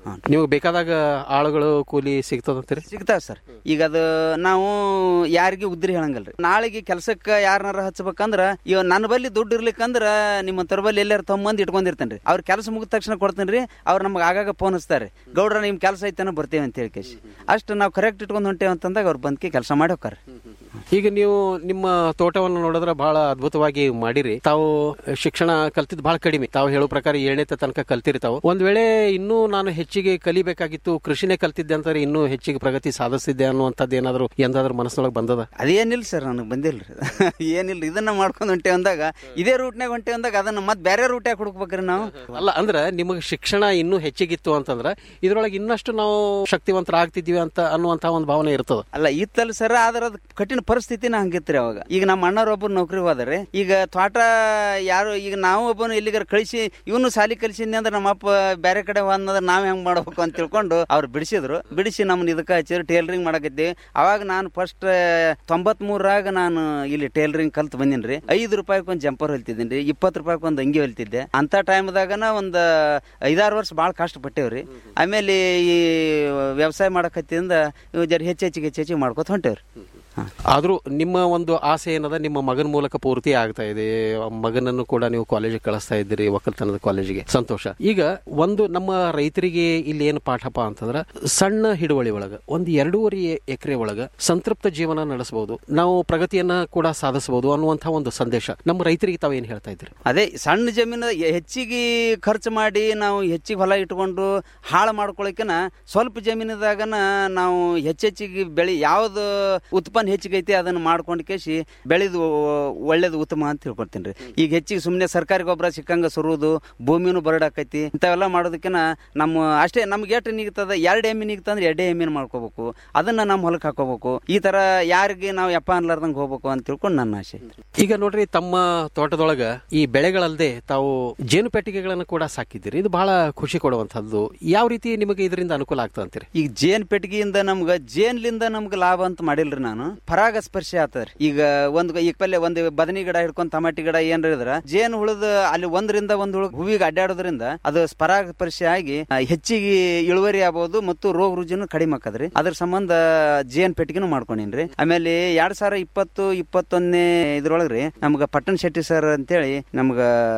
ನಿಮಗೆ ಬೇಕಾದಾಗ ಆಳುಗಳು ಕೂಲಿ ಸಿಗ್ತದಂತೀರಿ ಸಿಗ್ತಾವ ಸರ್ ಈಗ ಅದು ನಾವು ಯಾರಿಗೆ ಉದ್ರಿ ಹೇಳಂಗಲ್ರಿ ನಾಳೆಗೆ ಕೆಲ್ಸಕ್ಕೆ ಯಾರನ್ನಾರ ಹಚ್ಬೇಕಂದ್ರ ಇವ ನನ್ನ ಬಲ್ಲಿ ದುಡ್ಡು ಇರ್ಲಿಕ್ಕಂದ್ರ ನಿಮ್ಮ ತರ ಬಲ್ಲಿ ಎಲ್ಲಾರು ತೊಂಬಂದ್ ಇಟ್ಕೊಂಡಿರ್ತೇನ್ರಿ ಅವ್ರ ಕೆಲಸ ಮುಗಿದ ತಕ್ಷಣ ಕೊಡ್ತೇನ್ರಿ ಅವ್ರು ನಮ್ಗೆ ಆಗಾಗ ಫೋನ್ ಹಚ್ತಾರೆ ಗೌಡ್ರ ನಿಮ್ ಕೆಲಸ ಐತನ ಬರ್ತೇವೆ ಅಂತ ಹೇಳಿ ಕೇಸಿ ಅಷ್ಟು ನಾವು ಕರೆಕ್ಟ್ ಇಟ್ಕೊಂಡು ಹೊಂಟೇವೆ ಅಂತಂದಾಗ ಅವ್ರು ಬಂದ್ಕೆ ಕೆಲಸ ಮಾಡಿ ಹೋಗ್ತಾರೆ ಈಗ ನೀವು ನಿಮ್ಮ ತೋಟವನ್ನು ನೋಡಿದ್ರೆ ಬಹಳ ಅದ್ಭುತವಾಗಿ ಮಾಡಿರಿ ತಾವು ಶಿಕ್ಷಣ ಕಲ್ತಿದ್ ಬಹಳ ಕಡಿಮೆ ತಾವು ಹೇಳೋ ಪ್ರಕಾರ ಏಳನೇ ತನಕ ಕಲ್ತಿರಿ ತಾವು ಒಂದ್ ವೇಳೆ ಇನ್ನೂ ನಾನು ಹೆಚ್ಚಿಗೆ ಕಲಿಬೇಕಾಗಿತ್ತು ಕೃಷಿನೇ ಕಲ್ತಿದ್ದೆ ಅಂತಾರೆ ಇನ್ನೂ ಹೆಚ್ಚಿಗೆ ಪ್ರಗತಿ ಸಾಧಿಸಿದ್ದೆ ಅನ್ನುವಂಥದ್ದು ಏನಾದ್ರು ಎಂದಾದ್ರೂ ಮನಸ್ಸೊಳಗೆ ಬಂದದ ಅದೇನಿಲ್ಲ ಸರ್ ನನಗೆ ಬಂದಿಲ್ರಿ ಏನಿಲ್ಲ ಇದನ್ನ ಮಾಡ್ಕೊಂಡು ಹೊಂಟೇವೆ ಅಂದಾಗ ಇದೇ ರೂಟ್ನಾಗ ಹೊಂಟೇವೆ ಅಂದಾಗ ಅದನ್ನ ಮತ್ತೆ ಬೇರೆ ರೂಟ್ಯಾಗ ಹುಡುಕ್ಬೇಕ್ರಿ ನಾವು ಅಲ್ಲ ಅಂದ್ರ ನಿಮಗೆ ಶಿಕ್ಷಣ ಇನ್ನೂ ಹೆಚ್ಚಿಗಿತ್ತು ಅಂತಂದ್ರ ಇದ್ರೊಳಗೆ ಇನ್ನಷ್ಟು ನಾವು ಶಕ್ತಿವಂತರ ಆಗ್ತಿದೀವಿ ಅಂತ ಅನ್ನುವಂತ ಒಂದು ಭಾವನೆ ಇರ್ತದ ಅಲ್ಲ ಇತ್ತಲ್ಲ ಸರ್ ಆದ್ರೆ ಅದು ಕಠಿಣ ಪರಿಸ್ಥಿತಿನ ಹಂಗಿತ್ರಿ ಅವಾಗ ಈಗ ನಮ್ಮ ಅಣ್ಣರೊಬ್ಬರು ನೌಕರಿ ಹೋದರೆ ಈಗ ತೋಟ ಯಾರು ಈಗ ನಾವು ಒಬ್ಬನು ಎಲ್ಲಿಗಾರ ಕಳಿಸಿ ಇವನು ಸಾಲಿ ಕಲಿಸಿದ್ನಿ ಅಂದ್ರೆ ನಮ್ಮ ಅಪ್ಪ ಬೇರೆ ಕಡೆ ಹೋದ್ರೆ ನಾವ್ ಹೆಂಗ್ ಮಾಡ್ಬೇಕು ಅಂತ ತಿಳ್ಕೊಂಡು ಅವ್ರು ಬಿಡಿಸಿದ್ರು ಬಿಡಿಸಿ ನಮ್ಮನ್ನ ಇದಕ್ಕೆ ಹಚ್ಚಿದ್ರು ಟೇಲರಿಂಗ್ ಮಾಡಕತ್ತಿ ಅವಾಗ ನಾನು ಫಸ್ಟ್ ತೊಂಬತ್ ಮೂರಾಗ ನಾನು ಇಲ್ಲಿ ಟೇಲರಿಂಗ್ ಕಲ್ತ್ ಬಂದಿನ್ರಿ ಐದು ರೂಪಾಯಿಗೆ ಒಂದು ಜಂಪರ್ ಹೊಲ್ತಿದ್ದೀನಿ ರೀ ಇಪ್ಪತ್ತು ರೂಪಾಯಿಗೆ ಒಂದು ಅಂಗಿ ಹೊಲ್ತಿದ್ದೆ ಅಂತ ಟೈಮ್ದಾಗನ ಒಂದು ಐದಾರು ವರ್ಷ ಭಾಳ ಕಷ್ಟಪಟ್ಟೇವ್ರಿ ಆಮೇಲೆ ಈ ವ್ಯವಸಾಯ ಮಾಡಕತ್ತಿಂದ ಇವ್ ಜರ ಹೆಚ್ಚು ಹೆಚ್ಚಿಗೆ ಹೆಚ್ಚು ಹೆಚ್ಚಿಗೆ ಮಾಡ್ಕೊತ ಹೊಂಟೇವ್ರಿ ಆದ್ರೂ ನಿಮ್ಮ ಒಂದು ಆಸೆ ಏನದ ನಿಮ್ಮ ಮಗನ ಮೂಲಕ ಪೂರ್ತಿ ಆಗ್ತಾ ಇದೆ ಆ ಮಗನನ್ನು ಕೂಡ ನೀವು ಕಾಲೇಜಿಗೆ ಕಳಿಸ್ತಾ ಇದ್ದೀರಿ ಒಕ್ಕಲ್ತನದ ಕಾಲೇಜಿಗೆ ಸಂತೋಷ ಈಗ ಒಂದು ನಮ್ಮ ರೈತರಿಗೆ ಇಲ್ಲಿ ಏನು ಪಾಠಪ ಅಂತಂದ್ರ ಸಣ್ಣ ಹಿಡುವಳಿ ಒಳಗ ಒಂದು ಎರಡೂವರೆ ಎಕರೆ ಒಳಗ ಸಂತೃಪ್ತ ಜೀವನ ನಡೆಸಬಹುದು ನಾವು ಪ್ರಗತಿಯನ್ನ ಕೂಡ ಸಾಧಿಸಬಹುದು ಅನ್ನುವಂತಹ ಒಂದು ಸಂದೇಶ ನಮ್ಮ ರೈತರಿಗೆ ತಾವು ಏನ್ ಹೇಳ್ತಾ ಇದ್ದೀರಿ ಅದೇ ಸಣ್ಣ ಜಮೀನು ಹೆಚ್ಚಿಗೆ ಖರ್ಚು ಮಾಡಿ ನಾವು ಹೆಚ್ಚಿಗೆ ಹೊಲ ಇಟ್ಕೊಂಡು ಹಾಳು ಮಾಡ್ಕೊಳಕಿನ ಸ್ವಲ್ಪ ಜಮೀನದಾಗನ ನಾವು ಹೆಚ್ಚೆಚ್ಚಿಗೆ ಬೆಳೆ ಯಾವ್ದು ಉತ್ಪನ್ನ ಹೆಚ್ಚಿಗೆ ಐತಿ ಅದನ್ನ ಮಾಡ್ಕೊಂಡು ಕೇಸಿ ಬೆಳೆದು ಒಳ್ಳೇದು ಉತ್ತಮ ಅಂತ ತಿಳ್ಕೊಳ್ತೀನಿ ರೀ ಈಗ ಹೆಚ್ಚಿಗೆ ಸುಮ್ಮನೆ ಸರ್ಕಾರಿ ಗೊಬ್ಬರ ಸಿಕ್ಕಂಗ ಸುರುವುದು ಭೂಮಿನೂ ಬರಡಾಕೈತಿ ಇಂಥವೆಲ್ಲ ಮಾಡೋದಕ್ಕಿನ ನಮ್ಮ ಅಷ್ಟೇ ನಮ್ಗೆ ಎಷ್ಟು ನಿಗ್ತದ ಎರಡು ಎಮ್ಮೆ ನಿಗ್ತಂದ್ರೆ ಎರಡೇ ಎಮ್ಮಿನ ಮಾಡ್ಕೋಬೇಕು ಅದನ್ನ ನಮ್ಮ ಹೊಲಕ್ಕೆ ಹಾಕೋಬೇಕು ಈ ತರ ಯಾರಿಗೆ ನಾವು ಯಪ್ಪ ಅನ್ಲಾರ್ದಂಗೆ ಹೋಗ್ಬೇಕು ಅಂತ ತಿಳ್ಕೊಂಡು ನನ್ನ ಆಸೆ ಈಗ ನೋಡ್ರಿ ತಮ್ಮ ತೋಟದೊಳಗ ಈ ಬೆಳೆಗಳಲ್ಲದೆ ತಾವು ಜೇನು ಪೆಟ್ಟಿಗೆಗಳನ್ನು ಕೂಡ ಸಾಕಿದ್ದೀರಿ ಇದು ಬಹಳ ಖುಷಿ ಕೊಡುವಂತಹದ್ದು ಯಾವ ರೀತಿ ನಿಮಗೆ ಇದರಿಂದ ಅನುಕೂಲ ಆಗ್ತದೆ ಅಂತೀರಿ ಈಗ ಜೇನ್ ಪೆಟ್ಟಿಗೆಯಿಂದ ನಮ್ಗ ಜೇನ್ಲಿಂದ ನಮ್ಗ ಲಾಭ ಅಂತ ಮಾಡಿಲ್ರಿ ನಾನು ಪರಾಗಸ್ಪರ್ಶ ಆತದ್ರಿ ಈಗ ಒಂದ್ ಈಗ ಪಲ್ಲೆ ಒಂದ್ ಬದನಿ ಗಿಡ ಹಿಡ್ಕೊಂಡ್ ಟಮಾಟಿ ಗಿಡ ಏನ್ರ ಇದ್ರ ಜೇನ್ ಹುಳದ ಅಲ್ಲಿ ಒಂದರಿಂದ ಒಂದ್ ಹುಳ ಹೂವಿಗೆ ಅಡ್ಡಾಡೋದ್ರಿಂದ ಅದು ಪರಾಗಸ್ಪರ್ಶ ಆಗಿ ಆ, ಹೆಚ್ಚಿಗೆ ಇಳುವರಿ ಆಗ್ಬೋದು ಮತ್ತು ರೋಗ ರುಜಿನ ಕಡಿಮೆ ಆಕದ್ರಿ ಅದ್ರ ಸಂಬಂಧ ಜೇನ್ ಪೆಟ್ಟಿಗೆನು ಮಾಡ್ಕೊಂಡಿನ್ರಿ ಆಮೇಲೆ ಎರಡ್ ಸಾವಿರ ಇಪ್ಪತ್ತು ಇಪ್ಪತ್ತೊಂದನೇ ಇದ್ರೊಳಗ್ರಿ ನಮ್ಗ ಪಟ್ಟಣ ಶೆಟ್ಟಿ ಸರ್ ಅಂತೇಳಿ ನಮ್ಗ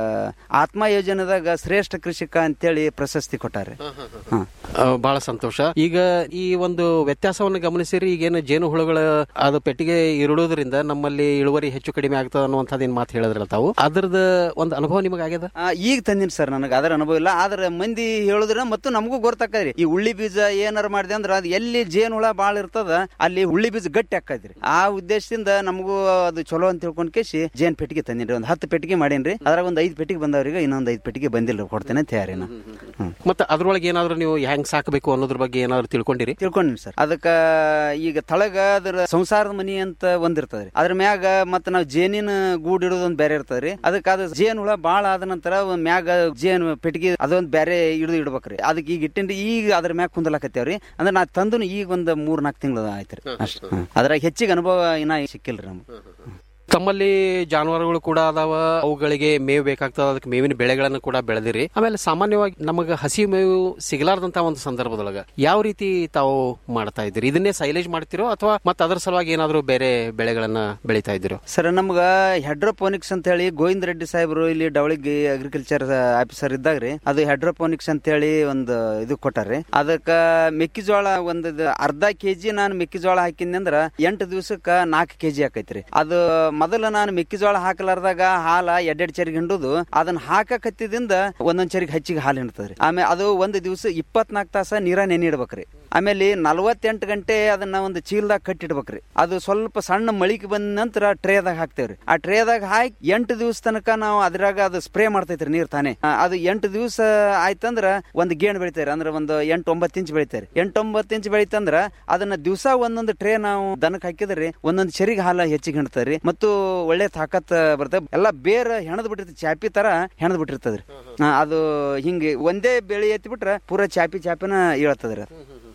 ಆತ್ಮ ಯೋಜನೆದಾಗ ಶ್ರೇಷ್ಠ ಕೃಷಿಕ ಅಂತೇಳಿ ಪ್ರಶಸ್ತಿ ಕೊಟ್ಟಾರೆ ಹಾ ಆ, ಬಹಳ ಸಂತೋಷ ಈಗ ಈ ಒಂದು ವ್ಯತ್ಯಾಸವನ್ನು ಗಮನಿಸಿರಿ ಈಗೇನು ಜೇನು ಹುಳುಗಳ ಅದು ಪೆಟ್ಟಿಗೆ ಇರುಳೋದ್ರಿಂದ ನಮ್ಮಲ್ಲಿ ಇಳುವರಿ ಹೆಚ್ಚು ಕಡಿಮೆ ಆಗ್ತದ ಅನ್ನುವಂಥದ್ದು ಏನ್ ಮಾತು ಹೇಳಿದ್ರಲ್ಲ ತಾವು ಅದ್ರದ ಒಂದು ಅನುಭವ ನಿಮಗೆ ಆಗ್ಯದ ಆ, ಈಗ ತಂದಿನಿ ಸರ್ ನನಗೆ ಅದರ ಅನುಭವ ಇಲ್ಲ ಆದ್ರೆ ಮಂದಿ ಹೇಳುದ್ರ ಮತ್ತು ನಮಗೂ ಗೊತ್ತಾಕದ್ರಿ ಈ ಉಳ್ಳಿ ಬೀಜ ಏನಾರ ಮಾಡಿದೆ ಅಂದ್ರೆ ಅದು ಎಲ್ಲಿ ಜೇನು ಹುಳ ಬಾಳ ಇರ್ತದ ಅಲ್ಲಿ ಉಳ್ಳಿ ಬೀಜ ಗಟ್ಟಿ ಹಾಕದ್ರಿ ಆ ಉದ್ದೇಶದಿಂದ ನಮಗೂ ಅದು ಚಲೋ ಅಂತ ತಿಳ್ಕೊಂಡ್ ಕೇಸಿ ಜೇನ್ ಪೆಟ್ಟಿಗೆ ತಂದಿನ್ರಿ ಒಂದ್ ಹತ್ತು ಪೆಟ್ಟಿಗೆ ಮಾಡೇನ್ರಿ ಅದ್ರಾಗ ಒಂದ್ ಐದ್ ಪೆಟ್ಟಿಗೆ ಬಂದವ್ರಿಗೆ ಇನ್ನೊಂದ್ ಐದ್ ಪೆಟ್ಟಿಗೆ ಬಂದಿಲ್ಲ ಕೊಡ್ತೇನೆ ತಯಾರಿ ನಾ ಮತ್ತೆ ಅದ್ರೊಳಗೆ ಏನಾದ್ರು ನೀವು ಹೆಂಗ್ ಸಾಕಬೇಕು ಅನ್ನೋದ್ರ ಬಗ್ಗೆ ಏನಾದ್ರು ತಿಳ್ಕೊಂಡಿರಿ ತಿಳ್ಕೊಂಡಿನಿ ಸರ್ ಅದಕ್ಕ ಈಗ ತಳಗ ಅದ್ರ ಸಂಸಾರದ ಮನಿ ಅಂತ ಒಂದಿರ್ತದ್ರಿ ಅದ್ರ ಮ್ಯಾಗ ಮತ್ತ ನಾವು ಜೇನಿನ ಗೂಡ್ ಇಡೋದು ಒಂದ್ ಬೇರೆ ಇರ್ತದ್ರಿ ಅದಕ್ಕ ಅದು ಜೇನ್ ಹುಳ ಬಾಳ ಆದ ನಂತರ ಒಂದ್ ಮ್ಯಾಗ ಜೇನ್ ಪೆಟ್ಟಿಗೆ ಅದೊಂದ್ ಬೇರೆ ಹಿಡಿದು ಇಡ್ಬೇಕ್ರಿ ಅದಕ್ಕೆ ಈಗ ಇಟ್ಟಿನ್ರಿ ಈಗ ಅದ್ರ ಮ್ಯಾಗ ಕುಂದಲಾಕತ್ತೇವ್ರಿ ಅಂದ್ರೆ ನಾ ತಂದು ಈಗ ಒಂದ್ ಮೂರ್ ನಾಲ್ಕು ತಿಂಗಳು ಆಯ್ತ್ರಿ ಅಷ್ಟ ಅದ್ರಾಗ ಹೆಚ್ಚಿಗೆ ಅನುಭವ ಇನ್ನ ಸಿಕ್ಕಿಲ್ರಿ ನಮ್ಗೆ ತಮ್ಮಲ್ಲಿ ಜಾನುವಾರುಗಳು ಕೂಡ ಅದಾವ ಅವುಗಳಿಗೆ ಮೇವು ಬೇಕಾಗ್ತದ ಅದಕ್ಕೆ ಮೇವಿನ ಬೆಳೆಗಳನ್ನು ಕೂಡ ಬೆಳೆದಿರಿ ಆಮೇಲೆ ಸಾಮಾನ್ಯವಾಗಿ ನಮಗ ಹಸಿ ಮೇವು ಸಿಗಲಾರ್ದಂತ ಒಂದು ಸಂದರ್ಭದೊಳಗ ಯಾವ ರೀತಿ ತಾವು ಮಾಡ್ತಾ ಇದ್ದೀರಿ ಇದನ್ನೇ ಸೈಲೇಜ್ ಮಾಡ್ತಿರೋ ಅಥವಾ ಮತ್ತೆ ಅದರ ಸಲುವಾಗಿ ಏನಾದ್ರು ಬೇರೆ ಬೆಳೆಗಳನ್ನ ಬೆಳಿತಾ ಇದ್ದೀರೋ ಸರ್ ನಮ್ಗ ಹೆಡ್ರೋಪೋನಿಕ್ಸ್ ಅಂತ ಹೇಳಿ ಗೋವಿಂದ ರೆಡ್ಡಿ ಸಾಹೇಬರು ಇಲ್ಲಿ ಡವಳಿಗೆ ಅಗ್ರಿಕಲ್ಚರ್ ಆಫೀಸರ್ ಇದ್ದಾಗ್ರಿ ಅದು ಹೆಡ್ರೋಪೋನಿಕ್ಸ್ ಅಂತ ಹೇಳಿ ಒಂದು ಇದು ಕೊಟ್ಟಾರ್ರಿ ಅದಕ್ಕ ಮೆಕ್ಕೆಜೋಳ ಒಂದು ಇದು ಅರ್ಧ ಕೆಜಿ ನಾನು ಮೆಕ್ಕೆಜೋಳ ಹಾಕಿದ್ನಿ ಅಂದ್ರ ಎಂಟು ದಿವಸಕ್ಕ ನಾಲ್ಕು ಕೆಜಿ ಆಕೈತ್ರಿ ಅದು ಮೊದಲು ನಾನು ಮೆಕ್ಕೆಜೋಳ ಹಾಕಲಾರ್ದಾಗ ಹಾಲ ಎರಡೆರಡು ಚರಿಗೆ ಹಿಂಡುದು ಅದನ್ನ ಹಾಕಕತ್ತಿದಿಂದ ಒಂದೊಂದ್ ಚರಿಗೆ ಹೆಚ್ಚಿಗೆ ಹಾಲು ಹಿಂಡ್ತದ್ರಿ ಆಮೇಲೆ ಅದು ಒಂದು ದಿವಸ ಇಪ್ಪತ್ನಾಲ್ಕು ತಾಸ ನೀರ ನೆನೆ ಇಡ್ಬೇಕ್ರಿ ಆಮೇಲೆ ನಲವತ್ತೆಂಟು ಗಂಟೆ ಅದನ್ನ ಒಂದು ಚೀಲದಾಗ ಕಟ್ಟಿಡ್ಬೇಕ್ರಿ ಅದು ಸ್ವಲ್ಪ ಸಣ್ಣ ಮಳಿಗೆ ಬಂದ ನಂತರ ಟ್ರೇದಾಗ ಹಾಕ್ತೇವ್ರಿ ಆ ಟ್ರೇದಾಗ ಹಾಕಿ ಎಂಟು ದಿವಸ ತನಕ ನಾವು ಅದ್ರಾಗ ಅದು ಸ್ಪ್ರೇ ಮಾಡ್ತೈತ್ರಿ ನೀರ್ ತಾನೇ ಆ, ಅದು ಎಂಟು ದಿವಸ ಆಯ್ತಂದ್ರ ಒಂದು ಗೇಣ್ ಬೆಳಿತಾರೆ ಅಂದ್ರೆ ಒಂದು ಎಂಟು ಒಂಬತ್ತು ಇಂಚ್ ಬೆಳಿತಾರೆ ಎಂಟು ಒಂಬತ್ತು ಇಂಚ್ ಬೆಳಿತಂದ್ರ ಅದನ್ನ ದಿವಸ ಒಂದೊಂದು ಟ್ರೇ ನಾವು ದನಕ್ಕೆ ಹಾಕಿದ್ರಿ ಒಂದೊಂದು ಚರಿಗೆ ಹಾಲ ಹೆಚ್ಚಿಗೆ ಹಿಂಡ್ತಾರ್ರಿ ಮತ್ತು ಒಳ್ಳೆ ತಾಕತ್ ಬರ್ತದೆ ಎಲ್ಲ ಬೇರೆ ಹೆಣದ್ ಬಿಟ್ಟಿರ್ತದೆ ಚಾಪಿ ತರ ಹೆಣದ್ ಬಿಟ್ಟಿರ್ತದ್ರಿ ಆ, ಅದು ಹಿಂಗೆ ಒಂದೇ ಬೆಳೆ ಎತ್ತಿ ಬಿಟ್ರ ಪೂರಾ ಚಾಪಿ ಚಾಪಿನ ಹೇಳ್ತದ್ರಿ ಅದು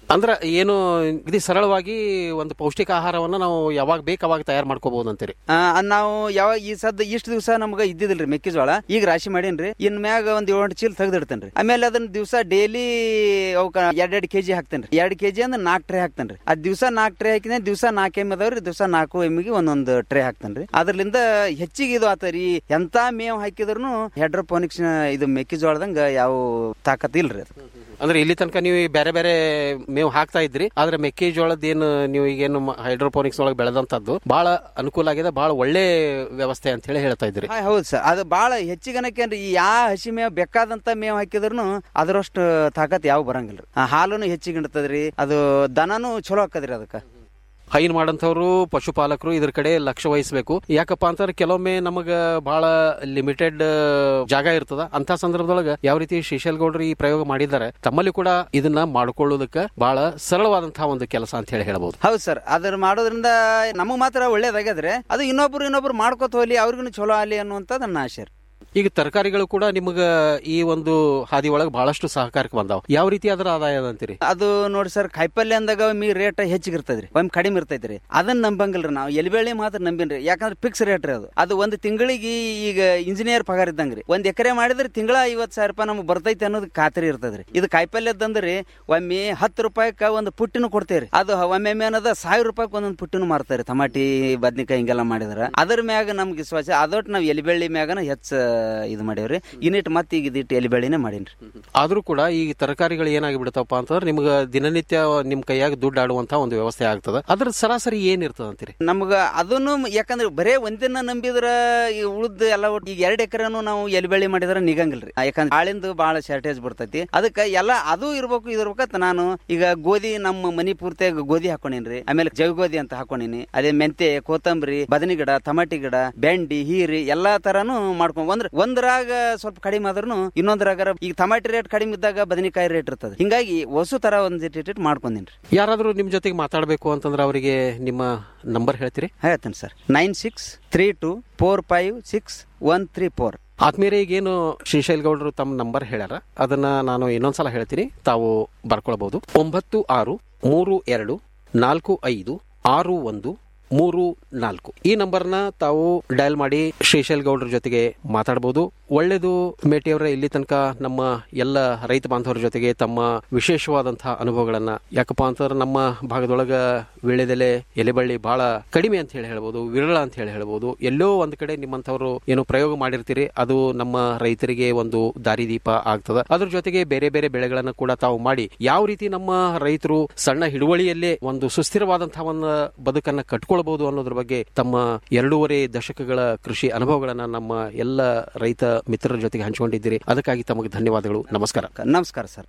ಅಂದ್ರ ಏನು ಇದು ಸರಳವಾಗಿ ಒಂದು ಪೌಷ್ಟಿಕ ಆಹಾರವನ್ನ ನಾವು ಯಾವಾಗ ಬೇಕು ಅವಾಗ ತಯಾರು ಮಾಡ್ಕೋಬಹುದು ಅಂತೀರಿ ಆ, ನಾವು ಯಾವಾಗ ಈ ಸದ್ದ ಇಷ್ಟು ದಿವಸ ನಮ್ಗೆ ಇದ್ದಿದಿಲ್ರಿ ಮೆಕ್ಕೆಜೋಳ ಈಗ ರಾಶಿ ಮಾಡೇನ್ರಿ ಇನ್ ಮ್ಯಾಗ ಒಂದ್ ಏಳೆಂಟು ಚೀಲ ತೆಗ್ದಿಡ್ತೇನ್ರಿ ಆಮೇಲೆ ಅದನ್ನ ದಿವಸ ಡೈಲಿ ಅವಕ್ಕ ಎರಡೆರಡು ಕೆಜಿ ಹಾಕ್ತೇನ್ರಿ ಎರಡ್ ಕೆಜಿ ಅಂದ್ರೆ ನಾಲ್ಕು ಟ್ರೇ ಹಾಕ್ತೇನ್ರಿ ಅದ್ ದಿವಸ ನಾಲ್ಕು ಟ್ರೇ ಹಾಕಿದ್ರೆ ದಿವಸ ನಾಲ್ಕು ಎಮ್ಮೆ ಅದಾವ್ರಿ ದಿವಸ ನಾಲ್ಕು ಎಮ್ಮಿಗೆ ಒಂದೊಂದು ಟ್ರೇ ಹಾಕ್ತೇನ್ರಿ ಅದ್ರಲಿಂದ ಹೆಚ್ಚಿಗೆ ಇದು ಆತರಿ ಎಂತ ಮೇವ್ ಹಾಕಿದ್ರು ಹೆಡ್ರೋಪೋನಿಕ್ಸ್ ಇದು ಮೆಕ್ಕೆಜೋಳದಂಗ ಯಾವ ತಾಕತ್ ಇಲ್ರಿ ಅದು ಅಂದ್ರೆ ಇಲ್ಲಿ ತನಕ ನೀವು ಈ ಬೇರೆ ಬೇರೆ ಮೇವು ಹಾಕ್ತಾ ಇದ್ರಿ ಆದ್ರೆ ಮೆಕ್ಕೆಜೋಳದ ಏನು ನೀವು ಈಗೇನು ಹೈಡ್ರೋಪೋನಿಕ್ಸ್ ಒಳಗೆ ಬೆಳೆದಂತದ್ದು ಬಹಳ ಅನುಕೂಲ ಆಗಿದೆ ಬಹಳ ಒಳ್ಳೆ ವ್ಯವಸ್ಥೆ ಅಂತ ಹೇಳಿ ಹೇಳ್ತಾ ಇದ್ರಿ ಹಾ, ಹೌದು ಸರ್ ಅದು ಬಹಳ ಹೆಚ್ಚಿಗನಕ್ಕೆ ಈ ಯಾ ಹಸಿ ಮೇವ್ ಬೇಕಾದಂತ ಮೇವ್ ಹಾಕಿದ್ರು ಅದರಷ್ಟು ತಾಕತ್ ಯಾವ ಬರಂಗಿಲ್ರಿ ಆ, ಹಾಲುನು ಹೆಚ್ಚಿಗೆ ಇಡ್ತದ್ರಿ ಅದು ದನನು ಚಲೋ ಆಕದ್ರಿ ಅದಕ್ಕ ಹೈನ್ ಮಾಡಂತವ್ರು ಪಶುಪಾಲಕರು ಇದ್ರ ಕಡೆ ಲಕ್ಷ್ಯ ವಹಿಸಬೇಕು ಯಾಕಪ್ಪ ಅಂತಂದ್ರೆ ಕೆಲವೊಮ್ಮೆ ನಮಗ ಬಹಳ ಲಿಮಿಟೆಡ್ ಜಾಗ ಇರ್ತದ ಅಂತ ಸಂದರ್ಭದೊಳಗ ಯಾವ ರೀತಿ ಶ್ರೀಶೈಲ್ ಗೌಡ್ರು ಈ ಪ್ರಯೋಗ ಮಾಡಿದ್ದಾರೆ ತಮ್ಮಲ್ಲಿ ಕೂಡ ಇದನ್ನ ಮಾಡ್ಕೊಳ್ಳೋದಕ್ಕೆ ಬಹಳ ಸರಳವಾದಂತಹ ಒಂದು ಕೆಲಸ ಅಂತ ಹೇಳಿ ಹೇಳಬಹುದು ಹೌದು ಸರ್ ಅದ್ರ ಮಾಡೋದ್ರಿಂದ ನಮಗ್ ಮಾತ್ರ ಒಳ್ಳೇದಾಗ್ಯದ್ರೆ ಅದು ಇನ್ನೊಬ್ರು ಇನ್ನೊಬ್ರು ಮಾಡ್ಕೋತ ಹೋಗ್ಲಿ ಅವ್ರಿಗೂ ಚಲೋ ಆಗಲಿ ಅನ್ನುವಂಥದ್ದು ನನ್ನ ಆಶೆ ರೀ. ಈಗ ತರಕಾರಿಗಳು ಕೂಡ ನಿಮಗ ಈ ಒಂದು ಹಾದಿ ಒಳಗೆ ಬಹಳಷ್ಟು ಸಹಕಾರಕ್ಕೆ ಬಂದಾವ ಯಾವ ರೀತಿ ಅದರ ಆದಾಯ ಅದ ಅಂತೀರಿ ಅದು ನೋಡಿ ಸರ್ ಕಾಯಿಪಲ್ಯ ಅಂದಾಗ ಒಮ್ಮೆ ರೇಟ್ ಹೆಚ್ಚಿಗೆ ಇರ್ತದ್ರಿ ಒಮ್ಮೆ ಕಡಿಮೆ ಇರ್ತೈತ್ರಿ ಅದನ್ನ ನಂಬಂಗಿಲ್ರಿ ನಾವು ಎಲಿಬೇಳಿ ಮಾತ್ರ ನಂಬಿನ್ರಿ ಯಾಕಂದ್ರೆ ಫಿಕ್ಸ್ ರೇಟ್ ರೀ ಅದು ಅದು ಒಂದು ತಿಂಗಳಿಗೆ ಈಗ ಇಂಜಿನಿಯರ್ ಪಗಾರ ಇದ್ದಂಗ್ರಿ ಒಂದ್ ಎಕರೆ ಮಾಡಿದ್ರೆ ತಿಂಗಳ ಐವತ್ ಸಾವಿರ ರೂಪಾಯಿ ನಮ್ಗೆ ಬರ್ತೈತೆ ಅನ್ನೋದು ಖಾತ್ರಿ ಇರ್ತದ್ರಿ ಇದು ಕಾಯಿಪಲ್ಯದಂದ್ರಿ ಒಮ್ಮೆ ಹತ್ತು ರೂಪಾಯಿಕ ಒಂದು ಪುಟ್ಟಿನೂ ಕೊಡ್ತೇವ್ರಿ ಅದು ಒಮ್ಮೆ ಏನದ ಸಾವಿರ ರೂಪಾಯಿ ಒಂದೊಂದು ಪುಟ್ಟಿನೂ ಮಾರ್ತಾರೆ ಟಮಾಟಿ ಬದ್ನಿಕಾಯಿ ಹಿಂಗೆಲ್ಲ ಮಾಡಿದ್ರ ಅದ್ರ ಮ್ಯಾಗ ನಮ್ಗೆ ವಿಶ್ವಾಸ ಅದೊಟ್ಟು ನಾವು ಎಲಿಬೆಳ್ಳಿ ಮ್ಯಾಗನ ಹೆಚ್ಚ ಇದು ಮಾಡೇವ್ರಿ ಇನ್ನಿಟ್ ಮತ್ತೆ ಈಗ ಇದಿಟ್ಟು ಎಲಿಬೆಳ್ಳಿನೇ ಮಾಡೀನ್ರಿ ಆದ್ರೂ ಕೂಡ ಈ ತರಕಾರಿಗಳು ಏನಾಗಿ ಬಿಡ್ತಾವಪ್ಪ ಅಂತಂದ್ರೆ ನಿಮ್ಗ ದಿನನಿತ್ಯ ನಿಮ್ ಕೈಯಾಗ ದುಡ್ಡು ಆಡುವಂತ ಒಂದು ವ್ಯವಸ್ಥೆ ಆಗ್ತದ ಅದ್ರ ಸರಾಸರಿ ಏನಿರ್ತದ ಅಂತೀರಿ ನಮ್ಗ ಅದನ್ನು ಯಾಕಂದ್ರೆ ಬರೇ ಒಂದಿನ ನಂಬಿದ್ರ ಈ ಉಳ್ದ ಎಲ್ಲ ಒಟ್ಟು ಈಗ ಎರಡ್ ಎಕರೆನು ನಾವು ಎಲಿಬೆಳ್ಳಿ ಮಾಡಿದ್ರ ನಿಗಂಗಿಲ್ರಿ ಯಾಕಂದ್ರೆ ಆಳಿಂದ ಬಹಳ ಶಾರ್ಟೇಜ್ ಬರ್ತೈತಿ ಅದಕ್ಕೆ ಎಲ್ಲ ಅದು ಇರ್ಬೇಕು ಇದು ಇರ್ಬೇಕಂತ ನಾನು ಈಗ ಗೋಧಿ ನಮ್ಮ ಮನಿ ಪೂರ್ತಿಯಾಗ ಗೋಧಿ ಹಾಕೊಂಡೇನ್ರಿ ಆಮೇಲೆ ಜೈ ಗೋಧಿ ಅಂತ ಹಾಕೊಂಡಿನಿ ಅದೇ ಮೆಂತೆ ಕೊತ್ತಂಬರಿ ಬದನಿ ಗಿಡ ಟಮಾಟಿ ಗಿಡ ಬೆಂಡಿ ಹೀರಿ ಎಲ್ಲಾ ತರಾನು ಮಾಡ್ಕೊಂಡ್ ಒಂದ್ರ ಒಂದ್ರಾಗ ಸ್ವಲ್ಪ ಕಡಿಮೆ ಆದ್ರೂ ಇನ್ನೊಂದ್ರಾಗ ಈಗ ಟಮಾಟಿ ರೇಟ್ ಕಡಿಮೆ ಇದ್ದಾಗ ಬದನೆಕಾಯಿ ರೇಟ್ ಇರ್ತದೆ ಹಿಂಗಾಗಿ ಹೊಸ ತರ ಒಂದ್ ಇಟ್ಟಿಟ್ಟು ಮಾಡ್ಕೊಂಡಿನ್ರಿ ಯಾರಾದ್ರೂ ನಿಮ್ ಜೊತೆಗೆ ಮಾತಾಡ್ಬೇಕು ಅಂತಂದ್ರೆ ಅವರಿಗೆ ನಿಮ್ಮ ನಂಬರ್ ಹೇಳ್ತೀರಿ ಹೇಳ್ತೇನೆ sir nine six three two four five six one three four ಆತ್ಮೀಯರೇ ಈಗೇನು ಶ್ರೀಶೈಲ್ ಗೌಡರು ತಮ್ಮ ನಂಬರ್ ಹೇಳ್ಯಾರ ಅದನ್ನ ನಾನು ಇನ್ನೊಂದ್ಸಲ ಹೇಳ್ತೀನಿ ತಾವು ಬರ್ಕೊಳ್ಬಹುದು ಒಂಬತ್ತು ಆರು ಮೂರು ಎರಡು ನಾಲ್ಕು ಐದು ಆರು ಒಂದು ಮೂರು ನಾಲ್ಕು ಈ ನಂಬರ್ನ ತಾವು ಡಯಲ್ ಮಾಡಿ ಶ್ರೀಶೈಲ್ ಗೌಡ್ರ ಜೊತೆಗೆ ಮಾತಾಡಬಹುದು ಒಳ್ಳೇದು ಮೇಟಿಯವರ ಇಲ್ಲಿ ತನಕ ನಮ್ಮ ಎಲ್ಲ ರೈತ ಬಾಂಧವರ ಜೊತೆಗೆ ತಮ್ಮ ವಿಶೇಷವಾದಂತಹ ಅನುಭವಗಳನ್ನ ಯಾಕಪ್ಪ ಅಂತಂದ್ರೆ ನಮ್ಮ ಭಾಗದೊಳಗ ವೀಳ್ಯದೆಲೆ ಎಲೆಬಳ್ಳಿ ಬಹಳ ಕಡಿಮೆ ಅಂತ ಹೇಳಿ ಹೇಳ್ಬೋದು ವಿರಳ ಅಂತ ಹೇಳಿ ಹೇಳ್ಬೋದು ಎಲ್ಲೋ ಒಂದ್ ಕಡೆ ನಿಮ್ಮಂಥವ್ರು ಏನು ಪ್ರಯೋಗ ಮಾಡಿರ್ತೀರಿ ಅದು ನಮ್ಮ ರೈತರಿಗೆ ಒಂದು ದಾರಿದೀಪ ಆಗ್ತದ ಅದ್ರ ಜೊತೆಗೆ ಬೇರೆ ಬೇರೆ ಬೆಳೆಗಳನ್ನ ಕೂಡ ತಾವು ಮಾಡಿ ಯಾವ ರೀತಿ ನಮ್ಮ ರೈತರು ಸಣ್ಣ ಹಿಡುವಳಿಯಲ್ಲೇ ಒಂದು ಸುಸ್ಥಿರವಾದಂತಹ ಒಂದು ಬದುಕನ್ನ ಕಟ್ಕೊಳ್ಬಹುದು ಅನ್ನೋದ್ರ ಬಗ್ಗೆ ತಮ್ಮ ಎರಡೂವರೆ ದಶಕಗಳ ಕೃಷಿ ಅನುಭವಗಳನ್ನ ನಮ್ಮ ಎಲ್ಲ ರೈತ ಮಿತ್ರರ ಜೊತೆಗೆ ಹಂಚಿಕೊಂಡಿದ್ದೀರಿ ಅದಕ್ಕಾಗಿ ತಮಗೆ ಧನ್ಯವಾದಗಳು ನಮಸ್ಕಾರ ನಮಸ್ಕಾರ ಸರ್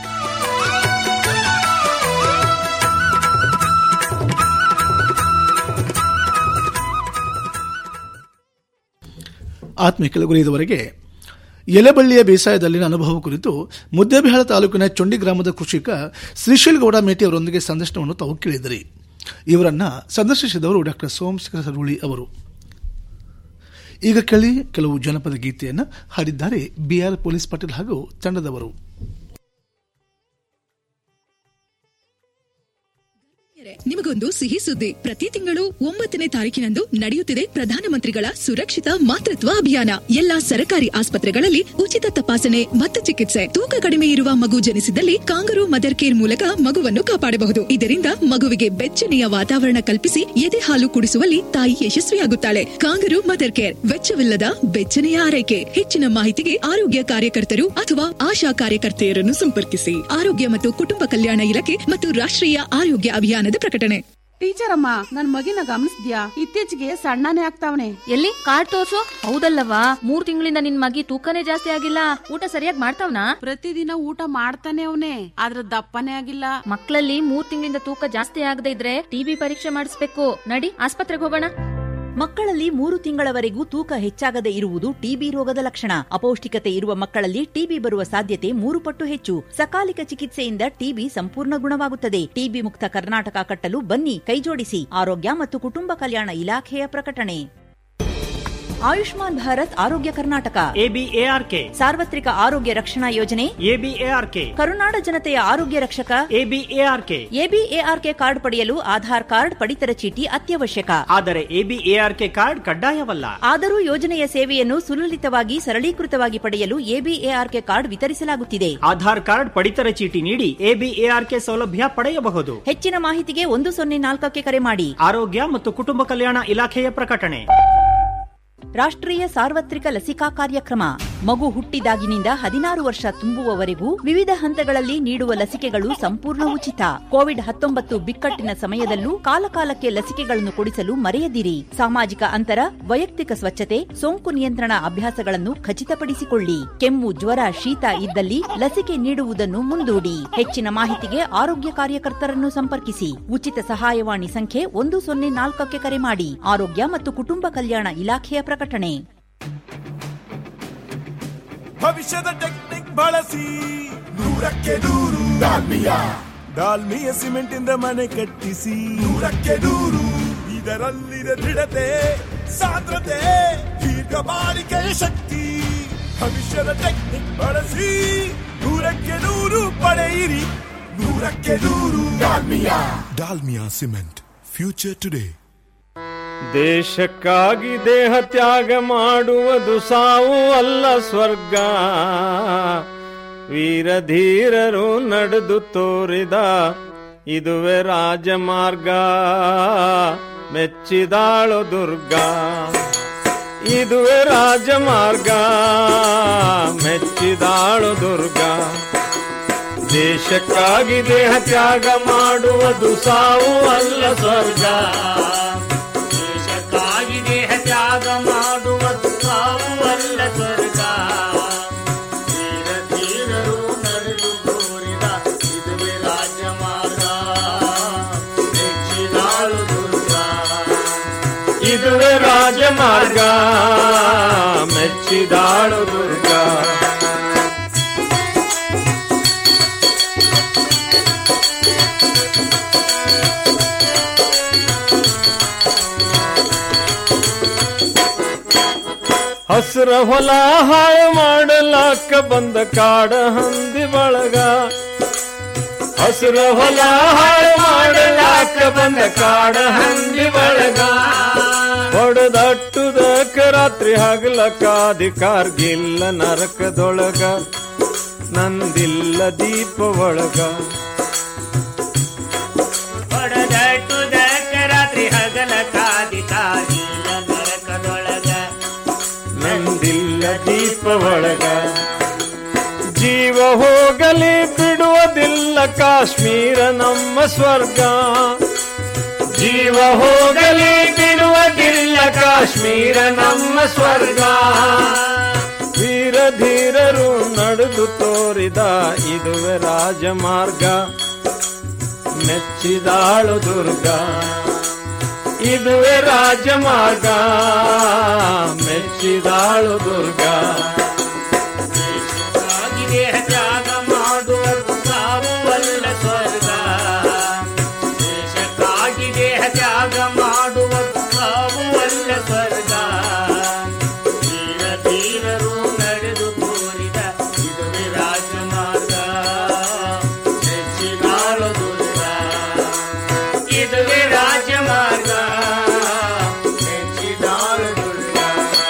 ಆತ್ಮೀಯ ಕೆಳಗುರಿ ಇದುವರೆಗೆ ಎಲೆಬಳ್ಳಿಯ ಬೇಸಾಯದಲ್ಲಿನ ಅನುಭವ ಕುರಿತು ಮುದ್ದೇಬಿಹಾಳ ತಾಲೂಕಿನ ಚೊಂಡಿ ಗ್ರಾಮದ ಕೃಷಿಕ ಶ್ರೀಶೈಲ್ ಗೌಡ ಮೇಟಿ ಅವರೊಂದಿಗೆ ಸಂದರ್ಶನವನ್ನು ತಾವು ಕೇಳಿದಿರಿ ಇವರನ್ನ ಸಂದರ್ಶಿಸಿದವರು ಡಾಕ್ಟರ್ ಸೋಮಶೇಖರ ಸರುಳಿ ಅವರು ಈಗ ಕೇಳಿ ಕೆಲವು ಜನಪದ ಗೀತೆಯನ್ನು ಹಾಡಿದ್ದಾರೆ ಬಿಆರ್ ಪೊಲೀಸ್ ಪಾಟೀಲ್ ಹಾಗೂ ತಂಡದವರು ನಿಮಗೊಂದು ಸಿಹಿ ಸುದ್ದಿ ಪ್ರತಿ ತಿಂಗಳು ಒಂಬತ್ತನೇ ತಾರೀಕಿನಂದು ನಡೆಯುತ್ತಿದೆ ಪ್ರಧಾನಮಂತ್ರಿಗಳ ಸುರಕ್ಷಿತ ಮಾತೃತ್ವ ಅಭಿಯಾನ ಎಲ್ಲಾ ಸರ್ಕಾರಿ ಆಸ್ಪತ್ರೆಗಳಲ್ಲಿ ಉಚಿತ ತಪಾಸಣೆ ಮತ್ತು ಚಿಕಿತ್ಸೆ ತೂಕ ಕಡಿಮೆ ಇರುವ ಮಗು ಜನಿಸಿದಲ್ಲಿ ಕಾಂಗರು ಮದರ್ ಕೇರ್ ಮೂಲಕ ಮಗುವನ್ನು ಕಾಪಾಡಬಹುದು ಇದರಿಂದ ಮಗುವಿಗೆ ಬೆಚ್ಚನೆಯ ವಾತಾವರಣ ಕಲ್ಪಿಸಿ ಎದೆ ಹಾಲು ಕುಡಿಸುವಲ್ಲಿ ತಾಯಿ ಯಶಸ್ವಿಯಾಗುತ್ತಾಳೆ ಕಾಂಗರು ಮದರ್ ಕೇರ್ ವೆಚ್ಚವಿಲ್ಲದ ಬೆಚ್ಚನೆಯ ಆರೈಕೆ ಹೆಚ್ಚಿನ ಮಾಹಿತಿಗೆ ಆರೋಗ್ಯ ಕಾರ್ಯಕರ್ತರು ಅಥವಾ ಆಶಾ ಕಾರ್ಯಕರ್ತೆಯರನ್ನು ಸಂಪರ್ಕಿಸಿ ಆರೋಗ್ಯ ಮತ್ತು ಕುಟುಂಬ ಕಲ್ಯಾಣ ಇಲಾಖೆ ಮತ್ತು ರಾಷ್ಟ್ರೀಯ ಆರೋಗ್ಯ ಅಭಿಯಾನದ ಪ್ರಕಟಣೆ ಟೀಚರ್ ಅಮ್ಮ ನನ್ ಮಗಿನ ಗಮನಿಸ್ದ್ಯಾ ಇತ್ತೀಚೆಗೆ ಸಣ್ಣನೇ ಆಗ್ತಾವನೆ ಎಲ್ಲಿ ಕಾರ್ಡ್ ತೋರ್ಸು ಹೌದಲ್ಲವಾ ಮೂರ್ ತಿಂಗಳಿಂದ ನಿನ್ ಮಗಿ ತೂಕನೇ ಜಾಸ್ತಿ ಆಗಿಲ್ಲ ಊಟ ಸರಿಯಾಗಿ ಮಾಡ್ತಾವ್ನಾ ಪ್ರತಿದಿನ ಊಟ ಮಾಡ್ತಾನೆ ಅವನೇ ಆದ್ರ ದಪ್ಪನೇ ಆಗಿಲ್ಲ ಮಕ್ಕಳಲ್ಲಿ ಮೂರ್ ತಿಂಗಳಿಂದ ತೂಕ ಜಾಸ್ತಿ ಆಗದೆ ಇದ್ರೆ ಟಿಬಿ ಪರೀಕ್ಷೆ ಮಾಡಿಸ್ಬೇಕು ನಡಿ ಆಸ್ಪತ್ರೆಗೆ ಹೋಗೋಣ ಮಕ್ಕಳಲ್ಲಿ ಮೂರು ತಿಂಗಳವರೆಗೂ ತೂಕ ಹೆಚ್ಚಾಗದೆ ಇರುವುದು ಟಿಬಿ ರೋಗದ ಲಕ್ಷಣ ಅಪೌಷ್ಟಿಕತೆ ಇರುವ ಮಕ್ಕಳಲ್ಲಿ ಟಿಬಿ ಬರುವ ಸಾಧ್ಯತೆ ಮೂರು ಪಟ್ಟು ಹೆಚ್ಚು ಸಕಾಲಿಕ ಚಿಕಿತ್ಸೆಯಿಂದ ಟಿಬಿ ಸಂಪೂರ್ಣ ಗುಣವಾಗುತ್ತದೆ ಟಿಬಿ ಮುಕ್ತ ಕರ್ನಾಟಕ ಕಟ್ಟಲು ಬನ್ನಿ ಕೈಜೋಡಿಸಿ ಆರೋಗ್ಯ ಮತ್ತು ಕುಟುಂಬ ಕಲ್ಯಾಣ ಇಲಾಖೆಯ ಪ್ರಕಟಣೆ ಆಯುಷ್ಮಾನ್ ಭಾರತ್ ಆರೋಗ್ಯ ಕರ್ನಾಟಕ ಎಬಿಎಆರ್ಕೆ ಸಾರ್ವತ್ರಿಕ ಆರೋಗ್ಯ ರಕ್ಷಣಾ ಯೋಜನೆ ಎಬಿಎಆರ್ಕೆ ಕರುನಾಡ ಜನತೆಯ ಆರೋಗ್ಯ ರಕ್ಷಕ ಎಬಿಎಆರ್ಕೆ ಎಬಿಎಆರ್ಕೆ ಕಾರ್ಡ್ ಪಡೆಯಲು ಆಧಾರ್ ಕಾರ್ಡ್ ಪಡಿತರ ಚೀಟಿ ಅತ್ಯವಶ್ಯಕ ಆದರೆ ಎಬಿಎಆರ್ಕೆ ಕಾರ್ಡ್ ಕಡ್ಡಾಯವಲ್ಲ ಆದರೂ ಯೋಜನೆಯ ಸೇವೆಯನ್ನು ಸುಲಲಿತವಾಗಿ ಸರಳೀಕೃತವಾಗಿ ಪಡೆಯಲು ಎಬಿಎಆರ್ಕೆ ಕಾರ್ಡ್ ವಿತರಿಸಲಾಗುತ್ತಿದೆ ಆಧಾರ್ ಕಾರ್ಡ್ ಪಡಿತರ ಚೀಟಿ ನೀಡಿ ಎಬಿಎಆರ್ಕೆ ಸೌಲಭ್ಯ ಪಡೆಯಬಹುದು ಹೆಚ್ಚಿನ ಮಾಹಿತಿಗೆ ಒಂದು ಸೊನ್ನೆ ನಾಲ್ಕಕ್ಕೆ ಕರೆ ಮಾಡಿ ಆರೋಗ್ಯ ಮತ್ತು ಕುಟುಂಬ ಕಲ್ಯಾಣ ಇಲಾಖೆಯ ಪ್ರಕಟಣೆ ರಾಷ್ಟ್ರೀಯ ಸಾರ್ವತ್ರಿಕ ಲಸಿಕಾ ಕಾರ್ಯಕ್ರಮ ಮಗು ಹುಟ್ಟಿದಾಗಿನಿಂದ ಹದಿನಾರು ವರ್ಷ ತುಂಬುವವರೆಗೂ ವಿವಿಧ ಹಂತಗಳಲ್ಲಿ ನೀಡುವ ಲಸಿಕೆಗಳು ಸಂಪೂರ್ಣ ಉಚಿತ ಕೋವಿಡ್ ಹತ್ತೊಂಬತ್ತು ಬಿಕ್ಕಟ್ಟಿನ ಸಮಯದಲ್ಲೂ ಕಾಲಕಾಲಕ್ಕೆ ಲಸಿಕೆಗಳನ್ನು ಕೊಡಿಸಲು ಮರೆಯದಿರಿ ಸಾಮಾಜಿಕ ಅಂತರ ವೈಯಕ್ತಿಕ ಸ್ವಚ್ಛತೆ ಸೋಂಕು ನಿಯಂತ್ರಣ ಅಭ್ಯಾಸಗಳನ್ನು ಖಚಿತಪಡಿಸಿಕೊಳ್ಳಿ ಕೆಮ್ಮು ಜ್ವರ ಶೀತ ಇದ್ದಲ್ಲಿ ಲಸಿಕೆ ನೀಡುವುದನ್ನು ಮುಂದೂಡಿ ಹೆಚ್ಚಿನ ಮಾಹಿತಿಗೆ ಆರೋಗ್ಯ ಕಾರ್ಯಕರ್ತರನ್ನು ಸಂಪರ್ಕಿಸಿ ಉಚಿತ ಸಹಾಯವಾಣಿ ಸಂಖ್ಯೆ ಒಂದು ಸೊನ್ನೆ ನಾಲ್ಕಕ್ಕೆ ಕರೆ ಮಾಡಿ ಆರೋಗ್ಯ ಮತ್ತು ಕುಟುಂಬ ಕಲ್ಯಾಣ ಇಲಾಖೆಯ ಪ್ರಕಟಣೆ ಭವಿಷ್ಯದ ಟೆಕ್ನಿಕ್ ಬಳಸಿ ನೂರಕ್ಕೆ ನೂರು ಡಾಲ್ಮಿಯಾ ಡಾಲ್ಮಿಯ ಸಿಮೆಂಟ್ ಇಂದ ಮನೆ ಕಟ್ಟಿಸಿ ನೂರಕ್ಕೆ ನೂರು ಇದರಲ್ಲಿದೆ ದೃಢತೆ ಸಾಂದ್ರತೆ ದೀರ್ಘ ಬಾಳಿಕೆಯ ಶಕ್ತಿ ಭವಿಷ್ಯದ ಟೆಕ್ನಿಕ್ ಬಳಸಿ ನೂರಕ್ಕೆ ನೂರು ಪಡೆಯಿರಿ ನೂರಕ್ಕೆ ನೂರು Dalmia Dalmia cement future today ದೇಶಕ್ಕಾಗಿ ದೇಹ ತ್ಯಾಗ ಮಾಡುವುದು ಸಾವು ಅಲ್ಲ ಸ್ವರ್ಗ ವೀರಧೀರರು ನಡೆದು ತೋರಿದ ಇದುವೆ ರಾಜಮಾರ್ಗ ಮೆಚ್ಚಿದಾಳು ದುರ್ಗಾ ಇದುವೆ ರಾಜಮಾರ್ಗ ಮೆಚ್ಚಿದಾಳು ದುರ್ಗಾ ದೇಶಕ್ಕಾಗಿ ದೇಹ ತ್ಯಾಗ ಮಾಡುವುದು ಸಾವು ಅಲ್ಲ ಸ್ವರ್ಗ ದೇಶಕ್ಕಾಗಿ ದೇಹ ತ್ಯಾಗ ಮಾಡುವುದು ಸಾವು ಅಲ್ಲ ಸ್ವರ್ಗ ಧೀರ ಧೀರರು ನಡೆದು ತೋರಿದ ಇದುವೆ ರಾಜಮಾರ್ಗ ಮೆಚ್ಚಿದಾಳು ದುರ್ಗಾ ಇದುವೆ ರಾಜಮಾರ್ಗ ಮೆಚ್ಚಿದಾಳು ದುರ್ಗಾ ಹಸ್ರ ಹೊಲ ಹಾಳು ಮಾಡಲಾಕ ಬಂದ ಕಾಡ ಹಂದಿ ಬಳಗ ಹಸ್ರ ಹೊಲ ಹಾಳು ಮಾಡಲಾಕ ಬಂದ ಕಾಡ ಹಂದಿ ಬಳಗ ಹೊಡೆದಟ್ಟುದಕ್ಕ ರಾತ್ರಿ ಹಗಲಕ ಅಧಿಕಾರ್ಗಿಲ್ಲ ನರಕದೊಳಗ ನಂದಿಲ್ಲ ದೀಪ ಒಳಗ ಹೊಡೆದಟ್ಟುದಕ್ಕ ರಾತ್ರಿ ಹಗಲಕ ಅಧಿಕಾರ್ಗಿಲ್ಲ ನರಕದೊಳಗ ನಂದಿಲ್ಲ ದೀಪ ಒಳಗ ಜೀವ ಹೋಗಲಿ ಬಿಡುವುದಿಲ್ಲ ಕಾಶ್ಮೀರ ನಮ್ಮ ಸ್ವರ್ಗ ಜೀವ ಹೋಗಲಿ ಬಿಡುವುದಿಲ್ಲ ಕಾಶ್ಮೀರ ನಮ್ಮ ಸ್ವರ್ಗ ವೀರ ಧೀರರು ನಡೆದು ತೋರಿದ ಇದುವೆ ರಾಜಮಾರ್ಗ ಮೆಚ್ಚಿದಾಳು ದುರ್ಗಾ ಇದುವೆ ರಾಜಮಾರ್ಗ ಮೆಚ್ಚಿದಾಳು ದುರ್ಗಾ ದೇಶಕ್ಕಾಗಿ ದೇಹ ತ್ಯಾಗ ಮಾಡುವ ಸಾವು ಅಲ್ಲ ಸ್ವರ್ಗ ದೇಶಕ್ಕಾಗಿ ದೇಹ ತ್ಯಾಗ ಮಾಡುವ ಸಾವು ಅಲ್ಲ ಸ್ವರ್ಗ ಧೀರ ಧೀರರು ನಡೆದು ತೋರಿದ ಇದುವೆ ರಾಜಮಾರ್ಗ ಮೆಚ್ಚಿದಾಳು ದುರ್ಗಾ ಇದುವೆ ರಾಜಮಾರ್ಗ ಮೆಚ್ಚಿದಾಳು ದುರ್ಗಾ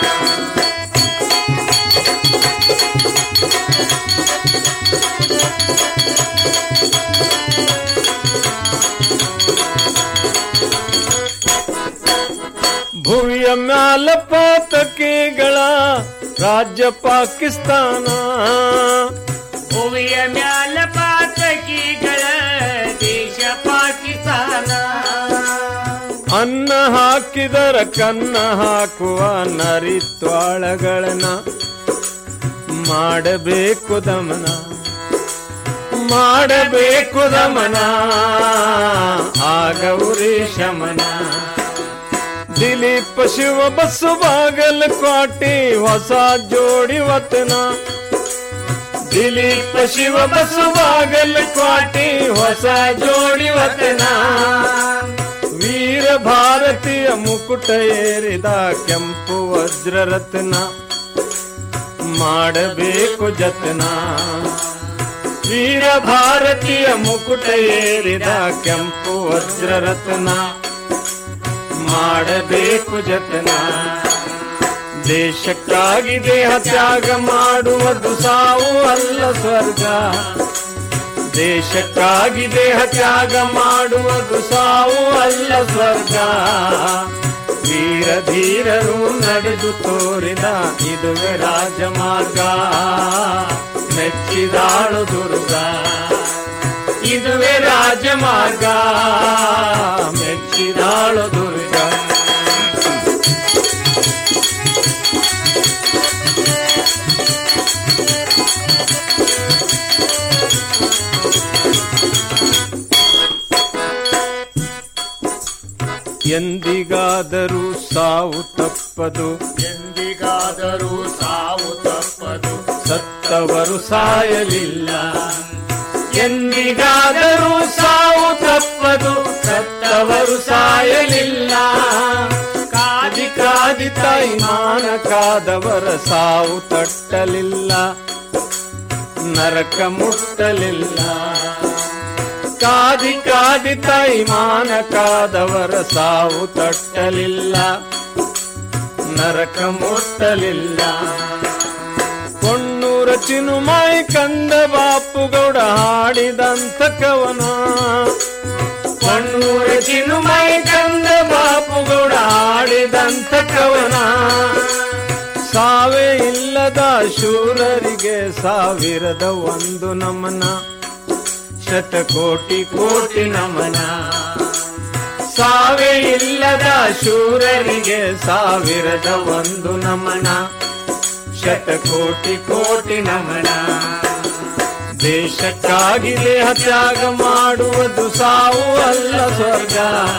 ಭುವಿಯ ಮ್ಯಾಲ ಪಾತಕಿಗಳ ರಾಜ್ಯ ಪಾಕಿಸ್ತಾನ ಭುವಿಯ ಮ್ಯಾಲ ಪಾತಕಿಗಳ ದೇಶ ಪಾಕಿಸ್ತಾನ ಅನ್ನ ಹಾಕಿದರ ಕನ್ನ ಹಾಕುವ ನರಿತ್ವಾಳಗಳನ್ನ ಮಾಡಬೇಕು ದಮನ ಮಾಡಬೇಕು ದಮನ ಆಗೌರಿ ಶಮನ ದಿಲೀಪ ಶಿವ ಬಸ್ಸು ಬಾಗಲ್ ಕ್ವಾಟಿ ಹೊಸ ಜೋಡಿ ವತನ ದಿಲೀಪ ಶಿವ ಬಸ್ಸು ಬಾಗಲ್ ಕ್ವಾಟಿ ಹೊಸ ಜೋಡಿ ವತನ ವೀರ ಭಾರತೀಯ ಮುಕುಟ ಏರಿದ ಕೆಂಪು ವಜ್ರರತ್ನ ಮಾಡಬೇಕು ಜತನ ವೀರ ಭಾರತೀಯ ಮುಕುಟ ಏರಿದ ಕೆಂಪು ವಜ್ರರತ್ನ ಮಾಡಬೇಕು ಜತನ ದೇಶಕ್ಕಾಗಿ ದೇಹ ತ್ಯಾಗ ಮಾಡುವುದು ಸಾವು ಅಲ್ಲ ಸ್ವರ್ಗ ದೇಶಕ್ಕಾಗಿ ದೇಹ ತ್ಯಾಗ ಮಾಡುವುದು ಸಾವು ಅಲ್ಲ ಸ್ವರ್ಗ ವೀರ ಧೀರರು ನಡೆದು ತೋರಿದ ಇದುವೆ ರಾಜಮಾರ್ಗ ಮೆಚ್ಚಿದಾಳು ದುರ್ಗ ಇದುವೆ ರಾಜಮಾರ್ಗ ಮೆಚ್ಚಿದಾಳು ದುರ್ಗ ಎಂದಿಗಾದರೂ ಸಾವು ತಪ್ಪದು ಎಂದಿಗಾದರೂ ಸಾವು ತಪ್ಪದು ಸತ್ತವರು ಸಾಯಲಿಲ್ಲ ಎಂದಿಗಾದರೂ ಸಾವು ತಪ್ಪದು ಸತ್ತವರು ಸಾಯಲಿಲ್ಲ ಕಾದಿ ಕಾದಿ ತಾಯಿ ಮಾನ ಕಾದವರ ಸಾವು ತಟ್ಟಲಿಲ್ಲ ನರಕ ಮುಟ್ಟಲಿಲ್ಲ ಕಾದಿ ಕಾದಿ ತಾಯಿ ಮಾನ ಕಾದವರ ಸಾವು ತಟ್ಟಲಿಲ್ಲ ನರಕ ಮುಟ್ಟಲಿಲ್ಲ ಕೊಣ್ಣೂರ ಚಿನುಮಾಯಿ ಕಂದ ಬಾಪುಗೌಡ ಹಾಡಿದಂತ ಕವನ ಕೊಣ್ಣೂರ ಚಿನುಮಾಯಿ ಕಂದ ಬಾಪುಗೌಡ ಹಾಡಿದಂತ ಕವನ ಸಾವೇ ಇಲ್ಲದ ಶೂರರಿಗೆ ಸಾವಿರದ ಒಂದು ನಮನ ಶತಕೋಟಿ ಕೋಟಿ ನಮನ ಸಾವೇ ಇಲ್ಲದ ಶೂರರಿಗೆ ಸಾವಿರದ ಒಂದು ನಮನ ಶತಕೋಟಿ ಕೋಟಿ ನಮನ ದೇಶಕ್ಕಾಗಿ ದೇಹ ತ್ಯಾಗ ಮಾಡುವುದು ಸಾವು ಅಲ್ಲ ಸ್ವರ್ಗ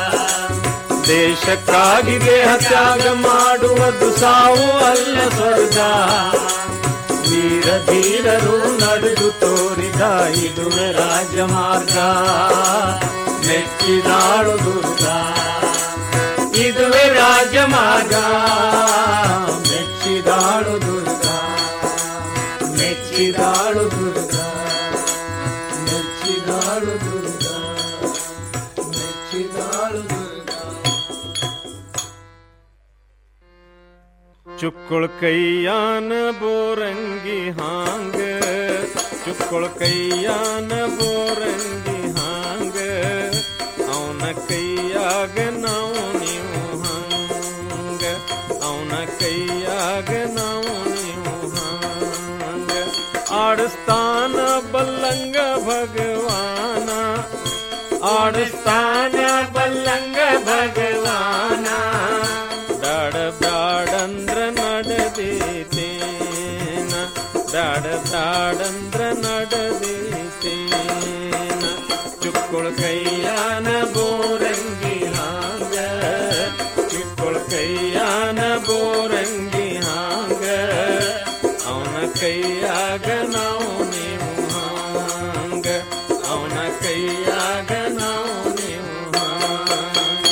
ದೇಶಕ್ಕಾಗಿ ದೇಹ ತ್ಯಾಗ ಮಾಡುವುದು ಸಾವು ಅಲ್ಲ ಸ್ವರ್ಗ ವೀರ ಧೀರರು ನಡೆದು ತೋರಿದ ಇದುವೆ ರಾಜಮಾರ್ಗ ಮೆಚ್ಚಿದಾಳು ದುರ್ಗ ಇದುವೆ ರಾಜಮಾರ್ಗ ಮೆಚ್ಚಿದಾಳು ದುರ್ಗ ಮೆಚ್ಚಿದಾಳು ದುರ್ಗ ಮೆಚ್ಚಿದಾಳು ದುರ್ಗ ಮೆಚ್ಚಿದಾಳು ದುರ್ಗ ಚುಕ್ಕುಳ ಕೈಯಾನ ಬೋರಂಗಿ ಹಾಂಗ ಚುಕ್ಕುಳ ಕೈಯಾನ ಬೋರಂಗಿ ಹಾಂಗ ಅವನ ಕೈಯಾಗ ನಾವು ನೀವು ಹಂಗ ಅವನ ಕೈಯಾಗ ನಾವು ನೀವು ಹಂಗ ಆಡಸ್ತಾನ ಬಲ್ಲಂಗ ಭಗವಾನ ಆಡಸ್ತಾನ ಬಲ್ಲಂಗ ಭಗವಾನ ಬ್ಯಾಡ ಬ್ಯಾಡಂದ್ರ ನಡೆದೀತೇನ ಬ್ಯಾಡ ಬ್ಯಾಡಂದ್ರ ನಡೆದೀತೇನ ಚುಕ್ಕುಳ ಕೈಯಾನ ಬೋರಂಗಿ ಹಾಂಗ ಚುಕ್ಕುಳ ಕೈಯಾನ ಬೋರಂಗಿ ಹಾಂಗ ಅವನ ಕೈಯಾಗ ನಾವು ನೀವು ಹಾಂಗ ಅವನ ಕೈಯಾಗ ನಾವು ನೀವು ಹಾಂಗ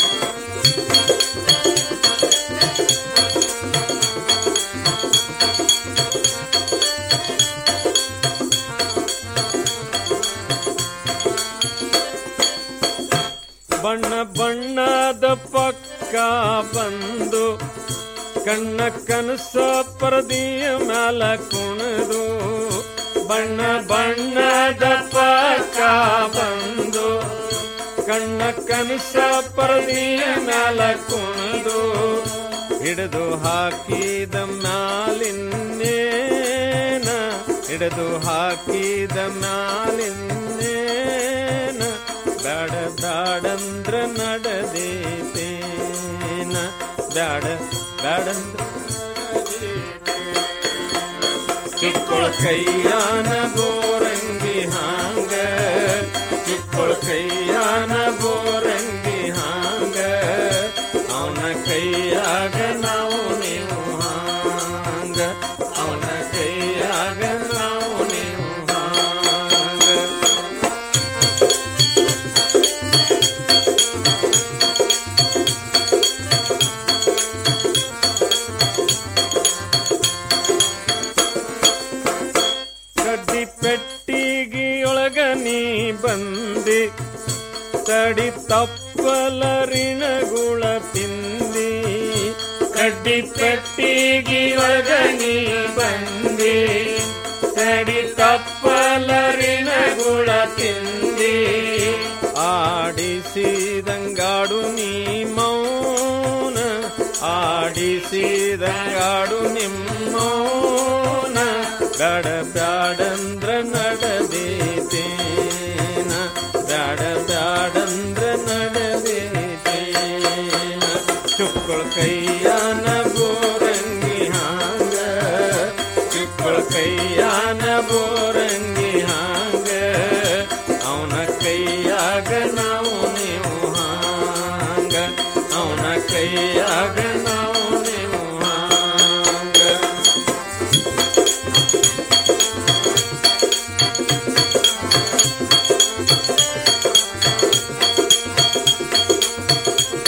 ಬಣ್ಣ ಬಣ್ಣದ ಪಕ್ಕ ಬಂದು ಕಣ್ಣ ಕನಸ ಪರದಿಯ ಮ್ಯಾಲ ಕುಣಿದು ಬಣ್ಣ ಬಣ್ಣದ ಪಕ್ಕ ಬಂದು ಕಣ್ಣ ಕನಸ ಪರದಿಯ ಮ್ಯಾಲ ಕುಣಿದು ಹಿಡಿದು ಹಾಕಿದ ಮ್ಯಾಲಿನ್ನೇನ ಹಿಡಿದು ಹಾಕಿದ ಮ್ಯಾಲಿನ್ನೇನ ಬ್ಯಾಡ ಬ್ಯಾಡಂದ್ರ ನಡೆದೇತೇನ ಬ್ಯಾಡ ಬ್ಯಾಡಂದ್ರ ಚಿಕ್ಕಳ ಕೈಯಾನ ಬೋರಂಗಿ ಹಾಂಗ ಚಿಕ್ಕಳ ಕೈಯಾನ ಬೋರಂಗಿ ಹಾಂಗ ಅವನ ಕೈಯಾಗ ನಾವು ನೀವು ಹಾಂಗ ಅವನ ಕೈಯಾಗ ನಾವು ನೀವು ಹಾಂಗ ಕಡಿ ತಪ್ಪಲ ರಿಣಗುಳ ತಿಂದಿ ಕಡ್ಡಿ ಪೆಟ್ಟಿಗಿವಾಗ ನೀ ಬಂದಿ ಕಡಿ ತಪ್ಪಲ ರಿಣಗುಳ ತಿಂದಿ ಆಡಿಸಿದಂಗಾಡು ನೀ ಮೌನ ಆಡಿಸಿದಂಗಾಡು ನಿಮ್ಮೌನ ಬ್ಯಾಡ ಬ್ಯಾಡಂದ್ರ ನಡದೇತೇನ ಬ್ಯಾಡ ಬ್ಯಾಡಂದ್ರ ನಡದೇತೇನ ಚುಕ್ಕಳ ಕೈಯಾನ ಬೋರಂಗಿ ಹಾಂಗ ಚುಕ್ಕಳ ಕೈಯಾನ ಬೋರಂಗಿ ಹಾಂಗ ಅವನ ಕೈಯಾಗ ನಾವು ನೀವು ಹಾಂಗ ಅವನ ಕೈಯಾಗ